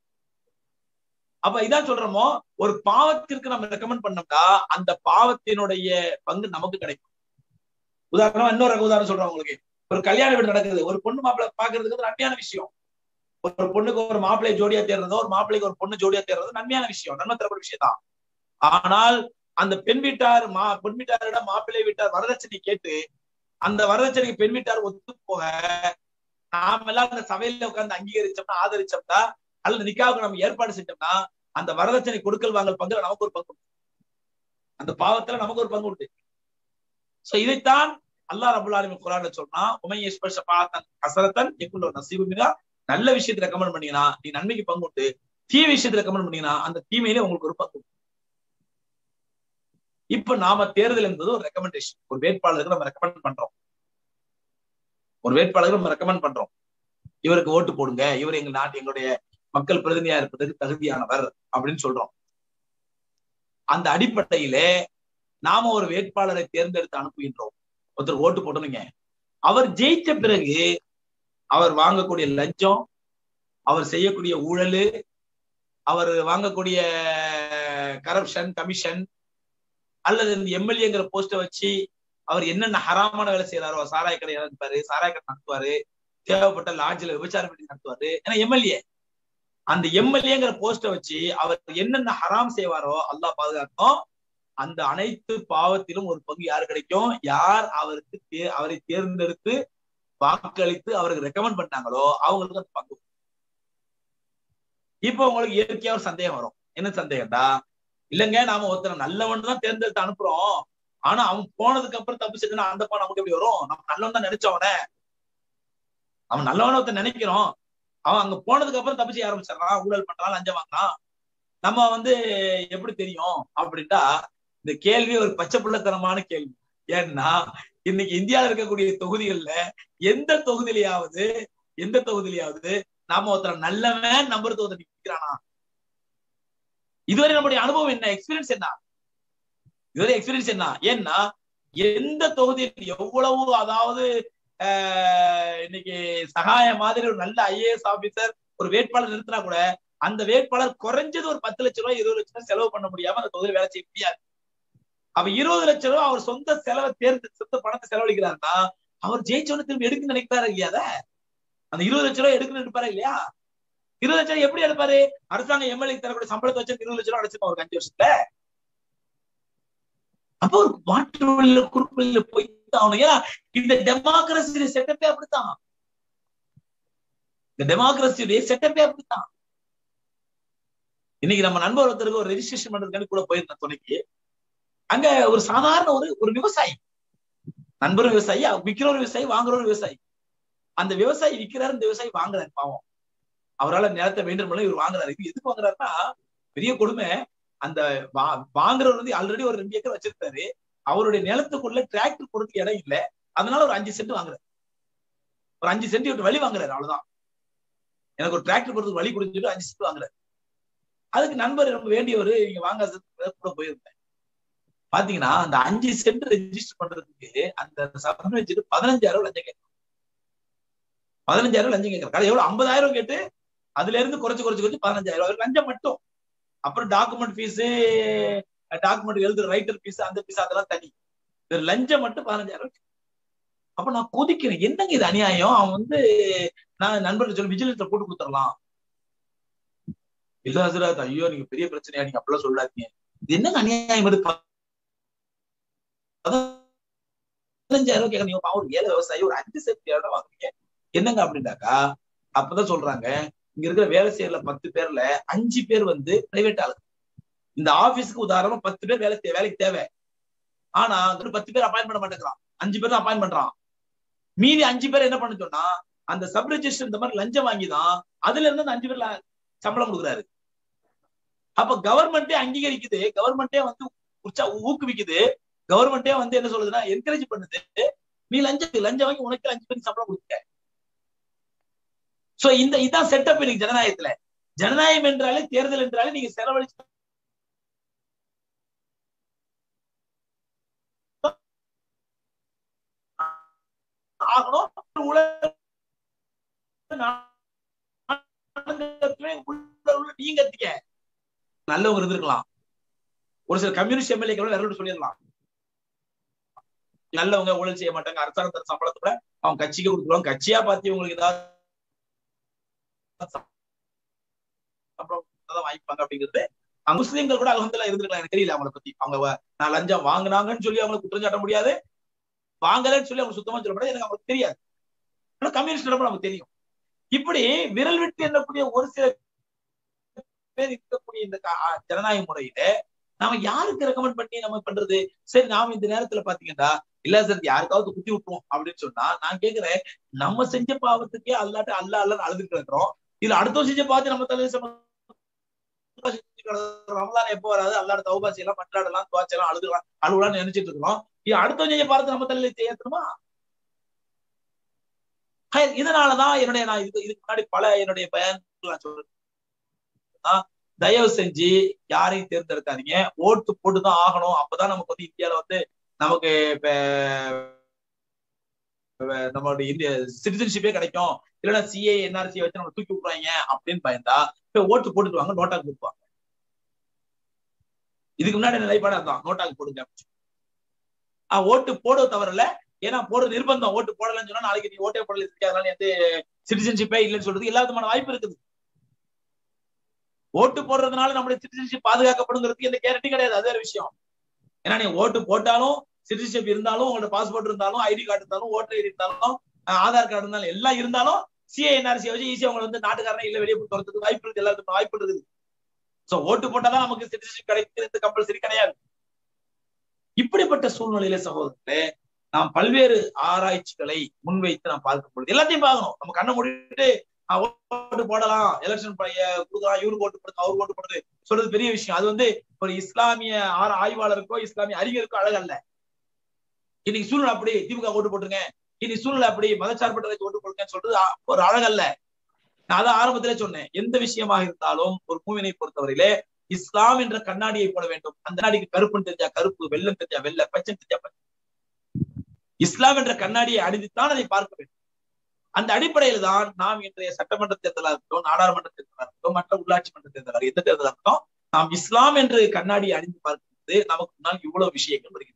அப்ப இதான் சொல்றோமோ ஒரு பாவத்திற்கு நம்ம ரெக்கமெண்ட் பண்ணோம்னா அந்த பாவத்தினுடைய பங்கு நமக்கு கிடைக்கும் உதாரணமா இன்னொரு உதாரணம் சொல்றேன் உங்களுக்கு ஒரு கல்யாண வீடு நடக்குது ஒரு பொண்ணு மாப்பிள்ளை பாக்குறதுக்கு ஒரு நன்மையான விஷயம் ஒரு பொண்ணுக்கு ஒரு மாப்பிள்ளை ஜோடியா தேர்றதோ ஒரு மாப்பிள்ளைக்கு ஒரு பொண்ணு ஜோடியா தேர்றதோ நன்மையான விஷயம் நன்மை தரக்கூடிய விஷயம் தான் ஆனால் அந்த பெண் வீட்டார் மா பெண் வீட்டாரிடம் மாப்பிள்ளை வீட்டார் வரதட்சணை கேட்டு அந்த வரதட்சணைக்கு பெண் வீட்டார் ஒத்து போக நாம எல்லாம் அந்த சபையில உட்கார்ந்து அங்கீகரிச்சோம்னா ஆதரிச்சோம்னா அல்லது நிக்காவுக்கு நம்ம ஏற்பாடு செஞ்சோம்னா அந்த வரதட்சணை கொடுக்கல் வாங்கல் பங்குல நமக்கு ஒரு பங்கு அந்த பாவத்துல நமக்கு ஒரு பங்கு உண்டு சோ இதைத்தான் அல்லாஹ் ரபுல் ஆலமின் குரான்ல சொன்னா உமையேஸ்வர் ஷபாத்தன் ஹசரத்தன் எக்குள்ள நசீபு மிகா நல்ல விஷயத்தை ரெக்கமெண்ட் பண்ணீங்கன்னா நீ நன்மைக்கு பங்கு உண்டு தீய விஷயத்தை ரெக்கமெண்ட் பண்ணீங்கன்னா அந்த தீமையிலே உங்களுக்கு ஒரு பங்கு இப்ப நாம தேர்தல் என்பது ஒரு ரெக்கமெண்டேஷன் ஒரு வேட்பாளருக்கு நம்ம ரெக்கமெண்ட் பண்றோம் ஒரு வேட்பாளருக்கு நம்ம ரெக்கமெண்ட் பண்றோம் இவருக்கு ஓட்டு போடுங்க இவர் எங்க நாட்டு எங்களுடைய மக்கள் பிரதிநிதியா இருப்பதற்கு தகுதியானவர் அப்படின்னு சொல்றோம் அந்த அடிப்படையிலே நாம ஒரு வேட்பாளரை தேர்ந்தெடுத்து அனுப்புகின்றோம் ஒருத்தர் ஓட்டு போட்டணுங்க அவர் ஜெயித்த பிறகு அவர் வாங்கக்கூடிய லஞ்சம் அவர் செய்யக்கூடிய ஊழல் அவர் வாங்கக்கூடிய கரப்ஷன் கமிஷன் அல்லது இந்த எம்எல்ஏங்கிற போஸ்ட வச்சு அவர் என்னென்ன ஹராமான வேலை செய்யறாரோ சாராய கடை நடத்துவாரு சாராய கடை நடத்துவாரு தேவைப்பட்ட லாட்ஜில் விபச்சாரம் பண்ணி நடத்துவாரு ஏன்னா எம்எல்ஏ அந்த எம்எல்ஏங்கிற போஸ்ட வச்சு அவர் என்னென்ன ஹராம் செய்வாரோ அல்லாஹ் பாதுகாக்கும் அந்த அனைத்து பாவத்திலும் ஒரு பங்கு யாரு கிடைக்கும் யார் அவருக்கு அவரை தேர்ந்தெடுத்து வாக்களித்து அவருக்கு ரெக்கமெண்ட் பண்ணாங்களோ அவங்களுக்கு அந்த பங்கு இப்போ உங்களுக்கு இயற்கையா ஒரு சந்தேகம் வரும் என்ன சந்தேகம்டா இல்லங்க நாம ஒருத்தரை நல்லவன் தான் தேர்ந்தெடுத்து அனுப்புறோம் ஆனா அவன் போனதுக்கு அப்புறம் தப்பு செஞ்சா அந்த பா நமக்கு எப்படி வரும் நம்ம நல்லவன் தான் நினைச்சவன அவன் நல்லவன ஒருத்தர் நினைக்கிறோம் அவன் அங்க போனதுக்கு அப்புறம் தப்பு செய்ய ஆரம்பிச்சிடறான் ஊழல் பண்றான் லஞ்சம் வாங்குறான் நம்ம வந்து எப்படி தெரியும் அப்படின்ட்டா இந்த கேள்வி ஒரு பச்சை பிள்ளைத்தனமான கேள்வி ஏன்னா இன்னைக்கு இந்தியாவில் இருக்கக்கூடிய தொகுதிகள்ல எந்த தொகுதியிலையாவது எந்த தொகுதியிலையாவது நாம ஒருத்தர் நல்லவன் நம்பர் ஒருத்தர் நிக்கிறானா இதுவரை நம்முடைய அனுபவம் என்ன எக்ஸ்பீரியன்ஸ் என்ன இதுவரை எக்ஸ்பீரியன்ஸ் என்ன ஏன்னா எந்த தொகுதியில் எவ்வளவு அதாவது இன்னைக்கு சகாய மாதிரி ஒரு நல்ல ஐஏஎஸ் ஆபீசர் ஒரு வேட்பாளர் நிறுத்தினா கூட அந்த வேட்பாளர் குறைஞ்சது ஒரு பத்து லட்சம் ரூபாய் இருபது லட்சம் ரூபாய் செலவு பண்ண முடியாம அந்த தொகுதியில் வேலை செய்ய முடியாது அப்ப இருபது லட்சம் ரூபாய் அவர் சொந்த செலவை தேர்ந்து சொந்த பணத்தை செலவழிக்கிறாருன்னா அவர் ஜெயிச்சவனு திரும்பி எடுக்க நினைக்கிறாரு இல்லையா அந்த இருபது லட்சம் ரூபாய் எடுக்கணும்னு எடுப்பாரு இல்லையா இருபது லட்சம் எப்படி எடுப்பாரு அரசாங்கம் எம்எல்ஏ தரக்கூடிய சம்பளத்தை வச்சு இருபது லட்சம் ரூபாய் அடைச்சிருப்பான் ஒரு அஞ்சு வருஷத்துல அப்போ ஒரு மாற்று வழியில குறுக்கு போய் ஆகணும் ஏன்னா இந்த டெமோக்ரஸி செட்டப்பே அப்படித்தான் இந்த டெமோக்ரஸியுடைய செட்டப்பே அப்படித்தான் இன்னைக்கு நம்ம நண்பர் ஒருத்தருக்கு ஒரு ரெஜிஸ்ட்ரேஷன் பண்றதுக்காண்டி கூட போயிருந்தேன் துணைக்கு அங்க ஒரு சாதாரண ஒரு ஒரு விவசாயி நண்பரும் விவசாயி விற்கிற ஒரு விவசாயி வாங்குற ஒரு விவசாயி அந்த விவசாயி விற்கிறாரு இந்த விவசாயி வாங்குறாரு பாவம் அவரால் நிலத்தை வேண்டும் இவர் வாங்குறாரு இது எதுக்கு வாங்குறாருன்னா பெரிய கொடுமை அந்த வாங்குறவர் வந்து ஆல்ரெடி ஒரு ரெண்டு ஏக்கர் வச்சிருக்காரு அவருடைய நிலத்துக்குள்ள டிராக்டர் போறதுக்கு இடம் இல்ல அதனால ஒரு அஞ்சு சென்ட் வாங்குறாரு ஒரு அஞ்சு சென்ட் விட்டு வழி வாங்குறாரு அவ்வளவுதான் எனக்கு ஒரு டிராக்டர் போறதுக்கு வழி கொடுத்துட்டு அஞ்சு சென்ட் வாங்குறாரு அதுக்கு நண்பர் ரொம்ப வேண்டியவர் இங்க வாங்க கூட போயிருந்தேன் பாத்தீங்கன்னா அந்த அஞ்சு சென்ட் ரெஜிஸ்டர் பண்றதுக்கு அந்த சபை வச்சுட்டு பதினஞ்சாயிரம் லஞ்சம் கேட்கணும் பதினஞ்சாயிரம் லஞ்சம் கேட்கறாங்க எவ்வளவு ஐம்பதாயிரம் கேட்டு அதுல இருந்து குறைச்சு குறைச்சு குறைச்சு பதினஞ்சாயிரம் ரூபாய் லஞ்சம் மட்டும் அப்புறம் டாக்குமெண்ட் ஃபீஸ் டாக்குமெண்ட் எழுதுற ரைட்டர் ஃபீஸ் அந்த ஃபீஸ் அதெல்லாம் தனி லஞ்சம் மட்டும் பதினஞ்சாயிரம் அப்ப நான் கொதிக்கிறேன் என்னங்க இது அநியாயம் அவன் வந்து நான் நண்பர்கள் சொல்லி விஜிலன்ஸ்ல போட்டு கொடுத்துடலாம் இல்ல ஹசரத் ஐயோ நீங்க பெரிய பிரச்சனையா நீங்க அப்படிலாம் சொல்லாதீங்க இது என்னங்க அநியாயம் இது பதினஞ்சாயிரம் கேட்க நீங்க ஒரு ஏழை விவசாயி ஒரு அஞ்சு சென்ட் இடம் வாங்குறீங்க என்னங்க அப்படின்னாக்கா அப்பதான் சொல்றாங்க இங்க இருக்கிற வேலை செய்யற பத்து பேர்ல அஞ்சு பேர் வந்து பிரைவேட் ஆளு இந்த ஆபீஸ்க்கு உதாரணமா பத்து பேர் வேலை வேலைக்கு தேவை ஆனா பத்து பேர் அப்பாயின் பண்ண மாட்டேங்கிறான் அஞ்சு பேர் தான் அப்பாயின் பண்றான் மீதி அஞ்சு பேர் என்ன பண்ண சொன்னா அந்த சப் ரெஜிஸ்டர் இந்த மாதிரி லஞ்சம் வாங்கிதான் அதுல இருந்து அந்த அஞ்சு பேர்ல சம்பளம் கொடுக்குறாரு அப்ப கவர்மெண்டே அங்கீகரிக்குது கவர்மெண்டே வந்து உற்சா ஊக்குவிக்குது கவர்மெண்டே வந்து என்ன சொல்லுதுன்னா என்கரேஜ் பண்ணுது நீ லஞ்சம் லஞ்சம் வாங்கி உனக்கு அஞ்சு பேருக்கு சம்பளம் கொடுக்க சோ இந்த இதான் செட்டப் இன்னைக்கு ஜனநாயகத்துல ஜனநாயகம் என்றாலே தேர்தல் என்றாலே நீங்க செலவழிச்சு ஆகணும் நீங்க கத்திக்க நல்லவங்க இருந்திருக்கலாம் ஒரு சில கம்யூனிஸ்ட் எம்எல்ஏ விரல் சொல்லிடலாம் நல்லவங்க ஊழல் செய்ய மாட்டாங்க அரசாங்கத்தின் சம்பளத்தோட அவங்க கட்சிக்கு கொடுத்துருவாங்க கட்சியா பார்த்து உங்களுக்கு ஏதாவது வாங்கிப்பாங்க அப்படிங்கிறது முஸ்லீம்கள் கூட அலமதுல இருந்திருக்கலாம் எனக்கு தெரியல அவங்களை பத்தி அவங்க நான் லஞ்சம் வாங்கினாங்கன்னு சொல்லி அவங்களை குற்றம் சாட்ட முடியாது வாங்கலன்னு சொல்லி அவங்க சுத்தமா சொல்ல முடியாது எனக்கு அவங்களுக்கு தெரியாது ஆனா கம்யூனிஸ்ட் நமக்கு தெரியும் இப்படி விரல் விட்டு எண்ணக்கூடிய ஒரு சில பேர் இருக்கக்கூடிய இந்த ஜனநாயக முறையில நாம யாருக்கு ரெக்கமெண்ட் பண்ணி நம்ம பண்றது சரி நாம இந்த நேரத்துல பாத்தீங்கன்னா இல்ல சார் யாருக்காவது குத்தி விட்டுருவோம் அப்படின்னு சொன்னா நான் கேக்குறேன் நம்ம செஞ்ச பாவத்துக்கே அல்லாட்ட அல்ல அல்லன்னு அழுதுட்டு இருக்கிறோம் இல்ல அடுத்த செஞ்ச பார்த்து நம்ம தலைவர் ரமலான் எப்போ வராது அல்லாட தௌபாசி எல்லாம் மன்றாடலாம் துவாச்சலாம் அழுதுலாம் அழுவலாம்னு நினைச்சிட்டு இருக்கிறோம் இது அடுத்த செஞ்ச பார்த்து நம்ம தலையில ஏத்தணுமா இதனாலதான் என்னுடைய நான் இது இதுக்கு முன்னாடி பல என்னுடைய பயன் நான் சொல்றேன் தயவு செஞ்சு யாரையும் தேர்ந்தெடுக்காதீங்க ஓட்டு போட்டுதான் ஆகணும் அப்பதான் நமக்கு வந்து இந்தியாவில வந்து நமக்கு இப்ப நம்மளுடைய இந்திய சிட்டிசன்ஷிப்பே கிடைக்கும் இல்லைன்னா சிஏ என்ஆர்சி வச்சு நம்ம தூக்கி விட்டுறாங்க அப்படின்னு பயந்தா இப்ப ஓட்டு போட்டுட்டு வாங்க நோட்டாக்கு கொடுப்பாங்க இதுக்கு முன்னாடி நிலைப்பாடு அதான் நோட்டாக்கு போடுங்க ஓட்டு போட தவறல ஏன்னா போட நிர்பந்தம் ஓட்டு போடலன்னு சொன்னா நாளைக்கு நீ ஓட்டே போடல அதனால எந்த சிட்டிசன்ஷிப்பே இல்லைன்னு சொல்றது எல்லா விதமான வாய்ப்பு இருக்குது ஓட்டு போடுறதுனால நம்மளுடைய சிட்டிசன்ஷிப் பாதுகாக்கப்படுங்கிறதுக்கு எந்த கேரண்டி கிடையாது அது வேற விஷயம் ஏன்னா நீ ஓட்டு போட்டாலும் சிட்டிசன்ஷிப் இருந்தாலும் உங்களோட பாஸ்போர்ட் இருந்தாலும் ஐடி கார்டு இருந்தாலும் ஓட்டர் ஐடி இருந்தாலும் ஆதார் கார்டு இருந்தாலும் எல்லாம் இருந்தாலும் சிஏஎன்ஆர்சி வச்சு ஈஸியா அவங்க வந்து நாட்டுக்காரனே இல்ல வெளியே போறதுக்கு வாய்ப்பு இருக்கு எல்லாத்துக்கும் வாய்ப்பு இருக்குது சோ ஓட்டு போட்டாதான் நமக்கு சிட்டிசன்ஷிப் கிடைக்கிறது கம்பல்சரி கிடையாது இப்படிப்பட்ட சூழ்நிலையில சகோதரர்களே நாம் பல்வேறு ஆராய்ச்சிகளை முன்வைத்து நாம் பார்க்க பொழுது எல்லாத்தையும் பார்க்கணும் நம்ம கண்ணை மூடிட்டு ஓட்டு போடலாம் எலெக்ஷன் கொடுக்கலாம் இவருக்கு ஓட்டு போடுறது அவருக்கு ஓட்டு போடுறது சொல்றது பெரிய விஷயம் அது வந்து ஒரு இஸ்லாமிய ஆய்வாளருக்கோ இஸ்லாமிய அறிஞருக்கோ அழகல்ல இன்னைக்கு சூழ்நிலை அப்படி திமுக ஓட்டு போட்டுருங்க இன்னைக்கு சூழ்நிலை அப்படி மதச்சார்பற்ற ஓட்டு போடுங்கன்னு சொல்றது ஒரு அழகல்ல நான் அதை ஆரம்பத்திலே சொன்னேன் எந்த விஷயமாக இருந்தாலும் ஒரு மூவினை பொறுத்தவரையிலே இஸ்லாம் என்ற கண்ணாடியை போட வேண்டும் அந்த கண்ணாடிக்கு கருப்புன்னு தெரிஞ்சா கருப்பு வெள்ளம் தெரிஞ்சா வெள்ளை பச்சை தெரிஞ்சா பச்சை இஸ்லாம் என்ற கண்ணாடியை அணிந்துத்தான் அதை பார்க்க வேண்டும் அந்த அடிப்படையில் தான் நாம் இன்றைய சட்டமன்ற தேர்தலாக இருக்கட்டும் நாடாளுமன்ற தேர்தலாக இருக்கட்டும் மற்ற உள்ளாட்சி மன்ற தேர்தலாக எந்த தேர்தலாக இருக்கட்டும் நாம் இஸ்லாம் என்று கண்ணாடியை அணிந்து பார்க்கும்போது நமக்கு முன்னால் இவ்வளவு விஷயங்கள் வருகிறது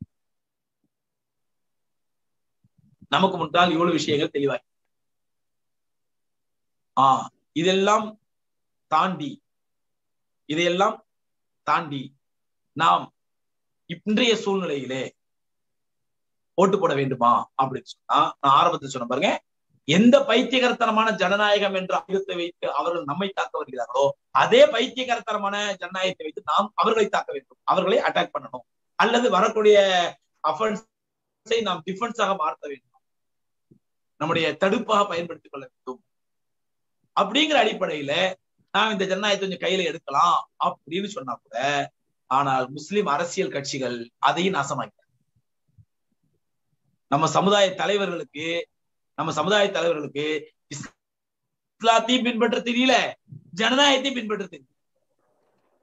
நமக்கு முன்னால் இவ்வளவு விஷயங்கள் தெளிவாய் ஆஹ் இதெல்லாம் தாண்டி இதையெல்லாம் தாண்டி நாம் இன்றைய சூழ்நிலையிலே ஓட்டு போட வேண்டுமா அப்படின்னு சொன்னா நான் ஆரம்பத்தில் சொன்ன பாருங்க எந்த பைத்தியகரத்தனமான ஜனநாயகம் என்ற ஆயுதத்தை வைத்து அவர்கள் நம்மை தாக்க வருகிறார்களோ அதே பைத்தியகரத்தனமான ஜனநாயகத்தை வைத்து நாம் அவர்களை தாக்க வேண்டும் அவர்களை அட்டாக் பண்ணணும் அல்லது வரக்கூடிய அஃபென்ஸை நாம் டிஃபென்ஸாக மாற்ற வேண்டும் நம்முடைய தடுப்பாக பயன்படுத்திக் கொள்ள வேண்டும் அப்படிங்கிற அடிப்படையில நாம் இந்த ஜனநாயகத்தை கொஞ்சம் கையில எடுக்கலாம் அப்படின்னு சொன்னா கூட ஆனால் முஸ்லிம் அரசியல் கட்சிகள் அதையும் நாசமாக்கிறாங்க நம்ம சமுதாய தலைவர்களுக்கு நம்ம சமுதாய தலைவர்களுக்கு இஸ்லாத்தையும் பின்பற்ற தெரியல ஜனநாயகத்தையும் பின்பற்ற தெரியல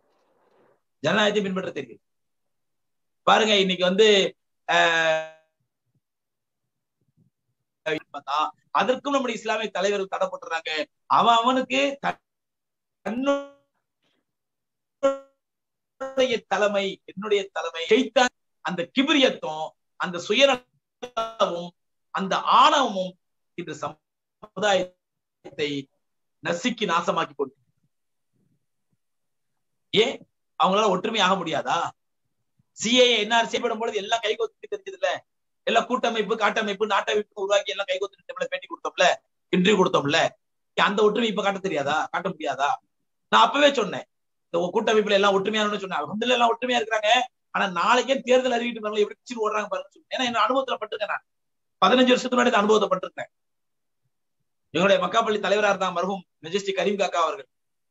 ஜனநாயகத்தை பின்பற்ற தெரியல பாருங்க இன்னைக்கு வந்து அதற்கும் நம்முடைய இஸ்லாமிய தலைவர்கள் தடை போட்டுறாங்க அவன் அவனுக்கு தன்னுடைய தலைமை என்னுடைய தலைமை அந்த கிபிரியத்தும் அந்த சுயநலமும் அந்த ஆணவமும் இன்று சமுதாயத்தை நசுக்கி நாசமாக்கி கொண்டு ஏன் அவங்களால ஒற்றுமை ஆக முடியாதா சிஏ என்ஆர் செய்யப்படும் பொழுது எல்லாம் கைகோத்து தெரிஞ்சது இல்ல எல்லாம் கூட்டமைப்பு காட்டமைப்பு நாட்டமைப்பு உருவாக்கி எல்லாம் கைகோத்து பேட்டி கொடுத்தோம்ல இன்டர்வியூ கொடுத்தோம்ல அந்த ஒற்றுமை இப்ப காட்ட தெரியாதா காட்ட முடியாதா நான் அப்பவே சொன்னேன் இந்த கூட்டமைப்புல எல்லாம் ஒற்றுமையான சொன்னேன் அவங்க எல்லாம் ஒற்றுமையா இருக்கிறாங்க ஆனா நாளைக்கே தேர்தல் அறிவிட்டு பாருங்க எப்படி பிடிச்சு ஓடுறாங்க பாருங்க ஏன்னா என்ன அனுபவத்துல பட்டிருக்கேன் நான் பதினஞ்சு வருஷத்துக்கு முன்னாடி அனுபவத்தை பட்டிருக்கேன் எங்களுடைய மக்காப்பள்ளி தலைவரா இருந்தாங்க மருகும் மெஜஸ்டிக் கரீம் காக்கா அவர்கள்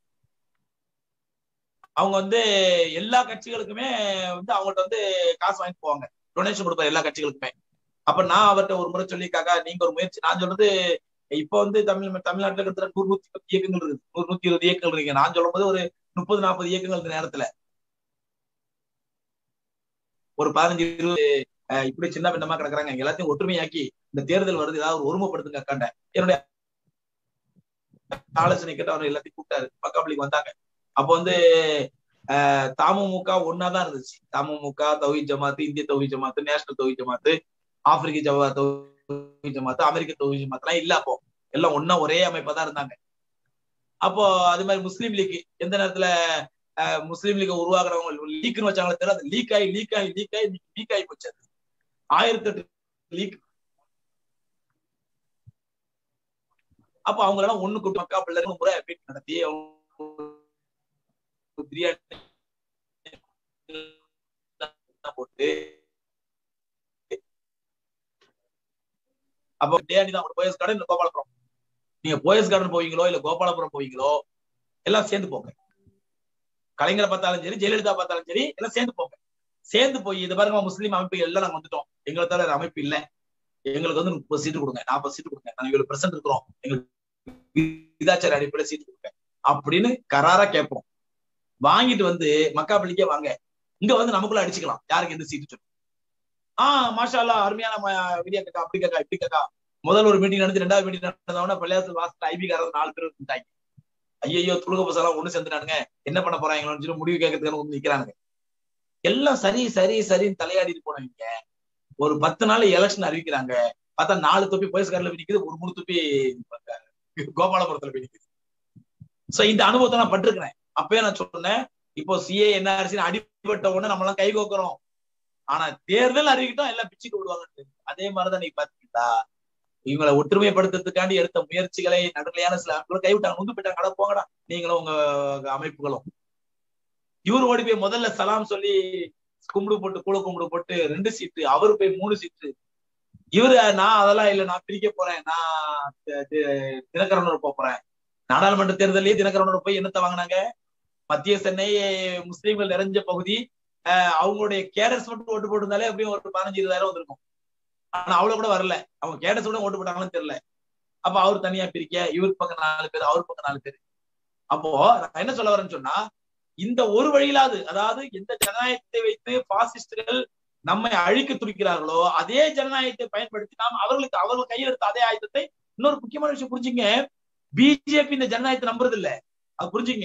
அவங்க வந்து எல்லா கட்சிகளுக்குமே வந்து அவங்கள்ட்ட வந்து காசு வாங்கிட்டு போவாங்க டொனேஷன் கொடுப்பாரு எல்லா கட்சிகளுக்குமே அப்ப நான் அவர்கிட்ட ஒரு முறை சொல்லிக்காக்கா நீங்க ஒரு முயற்சி நான் சொல்றது இப்ப வந்து தமிழ் தமிழ்நாட்டுல இருக்கிற நூறு நூத்தி பத்து இயக்கங்கள் இருக்கு நூறு நூத்தி இருபது இயக்கங்கள் இருக்கு நான் சொல்லும் போது ஒரு முப்பது நாற்பது இயக்கங்கள் இந்த நேரத்துல ஒரு பதினஞ்சு இருபது இப்படி சின்ன பின்னமா கிடக்குறாங்க எல்லாத்தையும் ஒற்றுமையாக்கி இந்த தேர்தல் வருது ஏதாவது ஒரு ஒருமைப்படுத்துங்க அக்காண்ட என்னுடைய ஆலோசனை கேட்டு அவர் எல்லாத்தையும் கூப்பிட்டாரு மக்காப்பள்ளிக்கு வந்தாங்க அப்போ வந்து தமுமுக ஒன்னாதான் இருந்துச்சு தமுமுக தௌஹி ஜமாத்து இந்திய தௌஹி ஜமாத்து நேஷனல் தௌஹி ஜமாத்து ஆப்பிரிக்க ஜவா தௌஹி ஜமாத்து அமெரிக்க தௌஹி ஜமாத்து எல்லாம் இல்ல அப்போ எல்லாம் ஒன்னா ஒரே அமைப்பா தான் இருந்தாங்க அப்போ அது மாதிரி முஸ்லீம் லீக் எந்த நேரத்துல முஸ்லீம் லீக் உருவாக்குறவங்க லீக்னு வச்சாங்களே தெரியல அது லீக் ஆகி லீக் ஆகி லீக் ஆகி லீக் ஆகி போச்சு ஆயிரத்தி எட்டு லீக் அப்ப அவங்க எல்லாம் ஒண்ணு கூட்டு மக்கா பிள்ளை முறை மீட் நடத்தி பிரியாணி போட்டு அப்ப பிரியாணி தான் போயஸ் கார்டன் கோபாலபுரம் நீங்க போயஸ் கார்டன் போவீங்களோ இல்ல கோபாலபுரம் போவீங்களோ எல்லாம் சேர்ந்து போங்க கலைஞரை பார்த்தாலும் சரி ஜெயலலிதா பார்த்தாலும் சரி எல்லாம் சேர்ந்து போங்க சேர்ந்து போய் இது பாருங்க முஸ்லீம் அமைப்புகள் எல்லாம் நாங்க வந்துட்டோம் எங்களை தவிர அமைப்பு இல்ல எங்களுக்கு வந்து முப்பது சீட்டு கொடுங்க நாற்பது சீட்டு கொடுங்க நாங்க இவ்வளவு பிரசன்ட் இருக்கிறோம் எங்களுக்கு விதாச்சார அடிப்படையில சீட்டு கொடுங்க அப்படின்னு கராரா கேட்போம் வாங்கிட்டு வந்து மக்காப்பள்ளிக்கே வாங்க இங்க வந்து நமக்குள்ள அடிச்சுக்கலாம் யாருக்கு எந்த சீட்டு சொல்லு ஆஹ் மாஷா அல்லா அருமையான வீடியோ கேக்கா அப்படி கேக்கா இப்படி கேக்கா முதல் ஒரு மீட்டிங் நடந்து ரெண்டாவது மீட்டிங் நடந்தவன பள்ளியாசல் வாசல் ஐபி காரது நாலு பேர் இருந்தாங்க ஐயோ துளுக பசங்க ஒண்ணு சேர்ந்துட்டானுங்க என்ன பண்ண போறாங்களோன்னு சொல்லி முடிவு கேட்கறதுக்கு வந்து நிக்கிறானுங்க எல்லாம் சரி சரி சரின்னு தலையாடிட்டு போனவங்க ஒரு பத்து நாள் எலெக்ஷன் அறிவிக்கிறாங்க பார்த்தா நாலு தொப்பி போயஸ்காரில் நிக்குது ஒரு மூணு தொப்பி கோபாலபுரத்துல போய் நிக்குது சோ இந்த அனுபவத்தை நான் பட்டிருக்கிறேன் அப்பயே நான் சொன்னேன் இப்போ சிஏ என்ஆர்சி அடிப்பட்ட உடனே நம்ம எல்லாம் கை கோக்குறோம் ஆனா தேர்தல் அறிவிக்கிட்டோம் எல்லாம் பிச்சுக்கு விடுவாங்க அதே மாதிரிதான் நீ பாத்தீங்களா இவங்களை ஒற்றுமைப்படுத்துறதுக்காண்டி எடுத்த முயற்சிகளை நடுநிலையான சில அமைப்புகளை கைவிட்டாங்க முந்து போயிட்டாங்க கடை போங்கடா நீங்களும் உங்க அமைப்புகளும் இவரு ஓடி போய் முதல்ல சலாம் சொல்லி கும்பிடு போட்டு கூழ கும்பிடு போட்டு ரெண்டு சீட்டு அவரு போய் மூணு சீட்டு இவரு நான் அதெல்லாம் இல்ல நான் பிரிக்க போறேன் நான் தினகரனோட போறேன் நாடாளுமன்ற தேர்தலே தினகரனோட போய் என்னத்த வாங்கினாங்க மத்திய சென்னை முஸ்லீம்கள் நிறைஞ்ச பகுதி அவங்களுடைய கேடர்ஸ் மட்டும் ஓட்டு போட்டிருந்தாலே அப்படியும் ஒரு பதினஞ்சு இருபதாயிரம் வந்திருக்கும் ஆனா அவ்வளவு கூட வரல அவங்க கேடர்ஸ் கூட ஓட்டு போட்டாங்கன்னு தெரியல அப்ப அவர் தனியா பிரிக்க இவருக்கு பக்கம் நாலு பேர் அவருக்கு பக்கம் நாலு பேர் அப்போ நான் என்ன சொல்ல வரேன்னு சொன்னா இந்த ஒரு வழியிலாது அதாவது எந்த ஜனநாயகத்தை வைத்து பாசிஸ்டுகள் நம்மை அழிக்க துடிக்கிறார்களோ அதே ஜனநாயகத்தை பயன்படுத்தி நாம் அவர்களுக்கு அவர்கள் கையில் எடுத்த அதே ஆயுதத்தை இன்னொரு முக்கியமான விஷயம் புரிஞ்சுங்க பிஜேபி இந்த ஜனநாயகத்தை நம்புறது இல்ல அது புரிஞ்சுங்க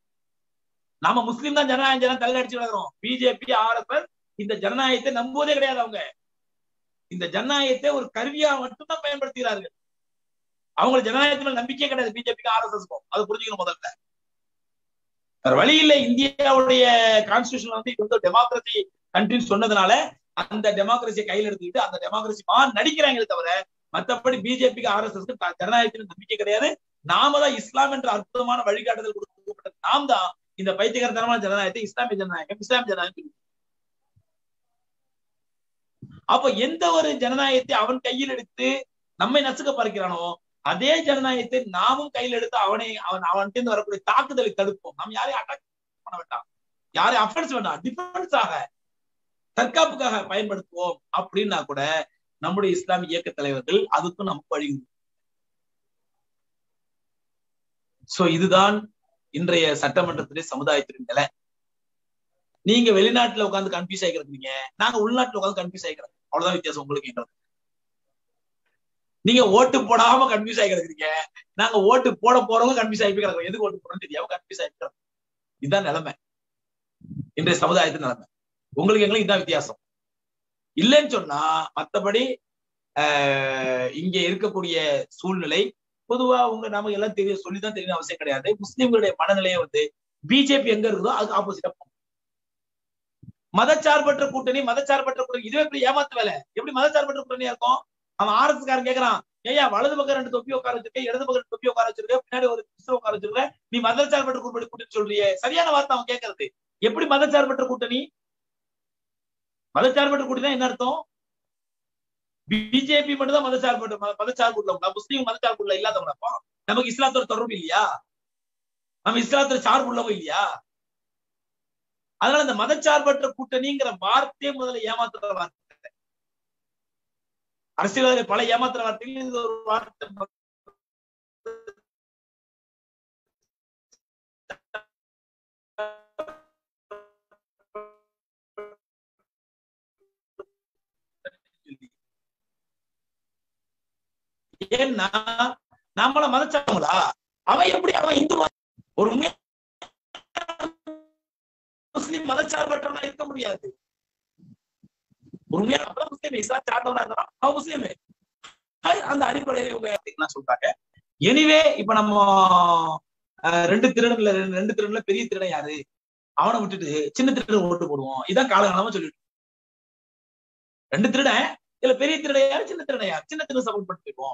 நாம முஸ்லீம் தான் ஜனநாயகம் ஜனம் தள்ள அடிச்சு கிடக்கிறோம் பிஜேபி ஆர்எஸ்எஸ் இந்த ஜனநாயகத்தை நம்புவதே கிடையாது அவங்க இந்த ஜனநாயகத்தை ஒரு கருவியா மட்டும்தான் பயன்படுத்துகிறார்கள் அவங்களுக்கு ஜனநாயகத்துல நம்பிக்கையே கிடையாது பிஜேபிக்கு ஆர்எஸ்எஸ்க்கும் அது புரிஞ்சுக்கணும் முதல்ல வேற வழி இல்லை இந்தியாவுடைய கான்ஸ்டியூஷன் வந்து இது வந்து டெமோக்ரஸி கண்ட்ரின்னு சொன்னதுனால அந்த டெமோக்ரஸியை கையில் எடுத்துக்கிட்டு அந்த டெமோக்ரஸி மா நடிக்கிறாங்களே தவிர மற்றபடி பிஜேபிக்கு ஆர்எஸ்எஸ்க்கு ஜனநாயகத்தின் நம்பிக்கை கிடையாது நாம தான் இஸ்லாம் என்ற அற்புதமான வழிகாட்டுதல் கொடுக்கப்பட்ட நாம் தான் இந்த பைத்தியகரத்தனமான ஜனநாயகத்தை இஸ்லாமிய ஜனநாயகம் இஸ்லாமிய ஜனநாயகம் அப்ப எந்த ஒரு ஜனநாயகத்தை அவன் கையில் எடுத்து நம்மை நசுக்க பார்க்கிறானோ அதே ஜனநாயகத்தை நாமும் கையில் எடுத்து அவனை அவன் அவன்கிட்ட வரக்கூடிய தாக்குதலை தடுப்போம் நாம் யாரையும் அட்டாக் பண்ண வேண்டாம் யாரையும் அஃபென்ஸ் வேண்டாம் டிஃபென்ஸாக தற்காப்புக்காக பயன்படுத்துவோம் அப்படின்னா கூட நம்முடைய இஸ்லாமிய இயக்க தலைவர்கள் அதுக்கும் நமக்கு வழி சோ இதுதான் இன்றைய சட்டமன்றத்திலே சமுதாயத்தின் நிலை நீங்க வெளிநாட்டுல உட்காந்து கன்ஃபியூஸ் ஆகிக்கிறீங்க நாங்க உள்நாட்டுல உட்காந்து கன்ஃபியூஸ் ஆகிக்கிறோம் அவ்வளவுதான் வித்தியாசம் உங்களுக்கு எங்களுக்கு நீங்க ஓட்டு போடாம கன்ஃபியூஸ் ஆகி கிடக்குறீங்க நாங்க ஓட்டு போட போறவங்க கன்ஃபியூஸ் ஆகி கிடக்குறோம் எதுக்கு ஓட்டு போறோம்னு தெரியாம கன்ஃபியூஸ் ஆகி கிடக்கும் இதுதான் நிலைமை இன்றைய சமுதாயத்தின் நிலைமை உங்களுக்கு எங்களுக்கு இதான் வித்தியாசம் இல்லைன்னு சொன்னா மத்தபடி இங்க இருக்கக்கூடிய சூழ்நிலை பொதுவா உங்க நமக்கு எல்லாம் தெரிய சொல்லிதான் தெரியணும் அவசியம் கிடையாது முஸ்லிம்களுடைய மனநிலையை வந்து பிஜேபி எங்க இருக்குதோ அதுக்கு ஆப்போசிட்டா போகும் மதச்சார்பற்ற கூட்டணி மதச்சார்பற்ற கூட்டணி இதுவே எப்படி ஏமாத்து வேலை எப்படி மதச்சார்பற்ற கூட்டணியா இருக்கும் அவன் ஆர்எஸ் காரன் கேக்குறான் ஏயா வலது பக்கம் ரெண்டு தொப்பி உட்கார வச்சிருக்க இடது பக்கம் ரெண்டு தொப்பி உட்கார வச்சிருக்க பின்னாடி ஒரு கிறிஸ்தவ உட்கார வச்சிருக்க நீ மதச்சார்பற்ற கூட்டணி கூட்டணி சொல்றியே சரியான வார்த்தை அவன் கேட்கறது எப்படி மதச்சார்பற்ற கூட்டணி மதச்சார்பற்ற கூட்டணி என்ன அர்த்தம் பிஜேபி மட்டும் தான் மதச்சார்பற்ற மதச்சார்பு உள்ளவங்க முஸ்லீம் மதச்சார்பு உள்ள இல்லாதவங்க நமக்கு இஸ்லாத்தோட தொடர்பு இல்லையா நம்ம இஸ்லாத்துல சார்பு உள்ளவங்க இல்லையா அதனால இந்த மதச்சார்பற்ற கூட்டணிங்கிற வார்த்தையே முதல்ல ஏமாத்துற வார்த்தை அரசியல்வாதி பல ஏமாத்துற வார்த்தைகள் இது ஒரு வார்த்தை ஏன்னா நம்மள மதச்சாங்களா அவன் எப்படி அவன் இந்து ஒரு உண்மையா முஸ்லீம் மதச்சார்பற்றவனா இருக்க முடியாது உண்மையா அப்பதான் முஸ்லீம் இஸ்லாம் சார்ந்தவனா இருந்தான் அவன் முஸ்லீம் அந்த அடிப்படையில இவங்க சொல்றாங்க எனிவே இப்ப நம்ம ரெண்டு திருடன்ல ரெண்டு திருடன்ல பெரிய திருடன் யாரு அவனை விட்டுட்டு சின்ன திருடன் ஓட்டு போடுவோம் இதான் காலகாலமா சொல்லிட்டு ரெண்டு திருடன் இல்ல பெரிய திருடன் யாரு சின்ன திருடன் யாரு சின்ன திருடன் சப்போர்ட் பண்ணிட்டு போயிடுவோம்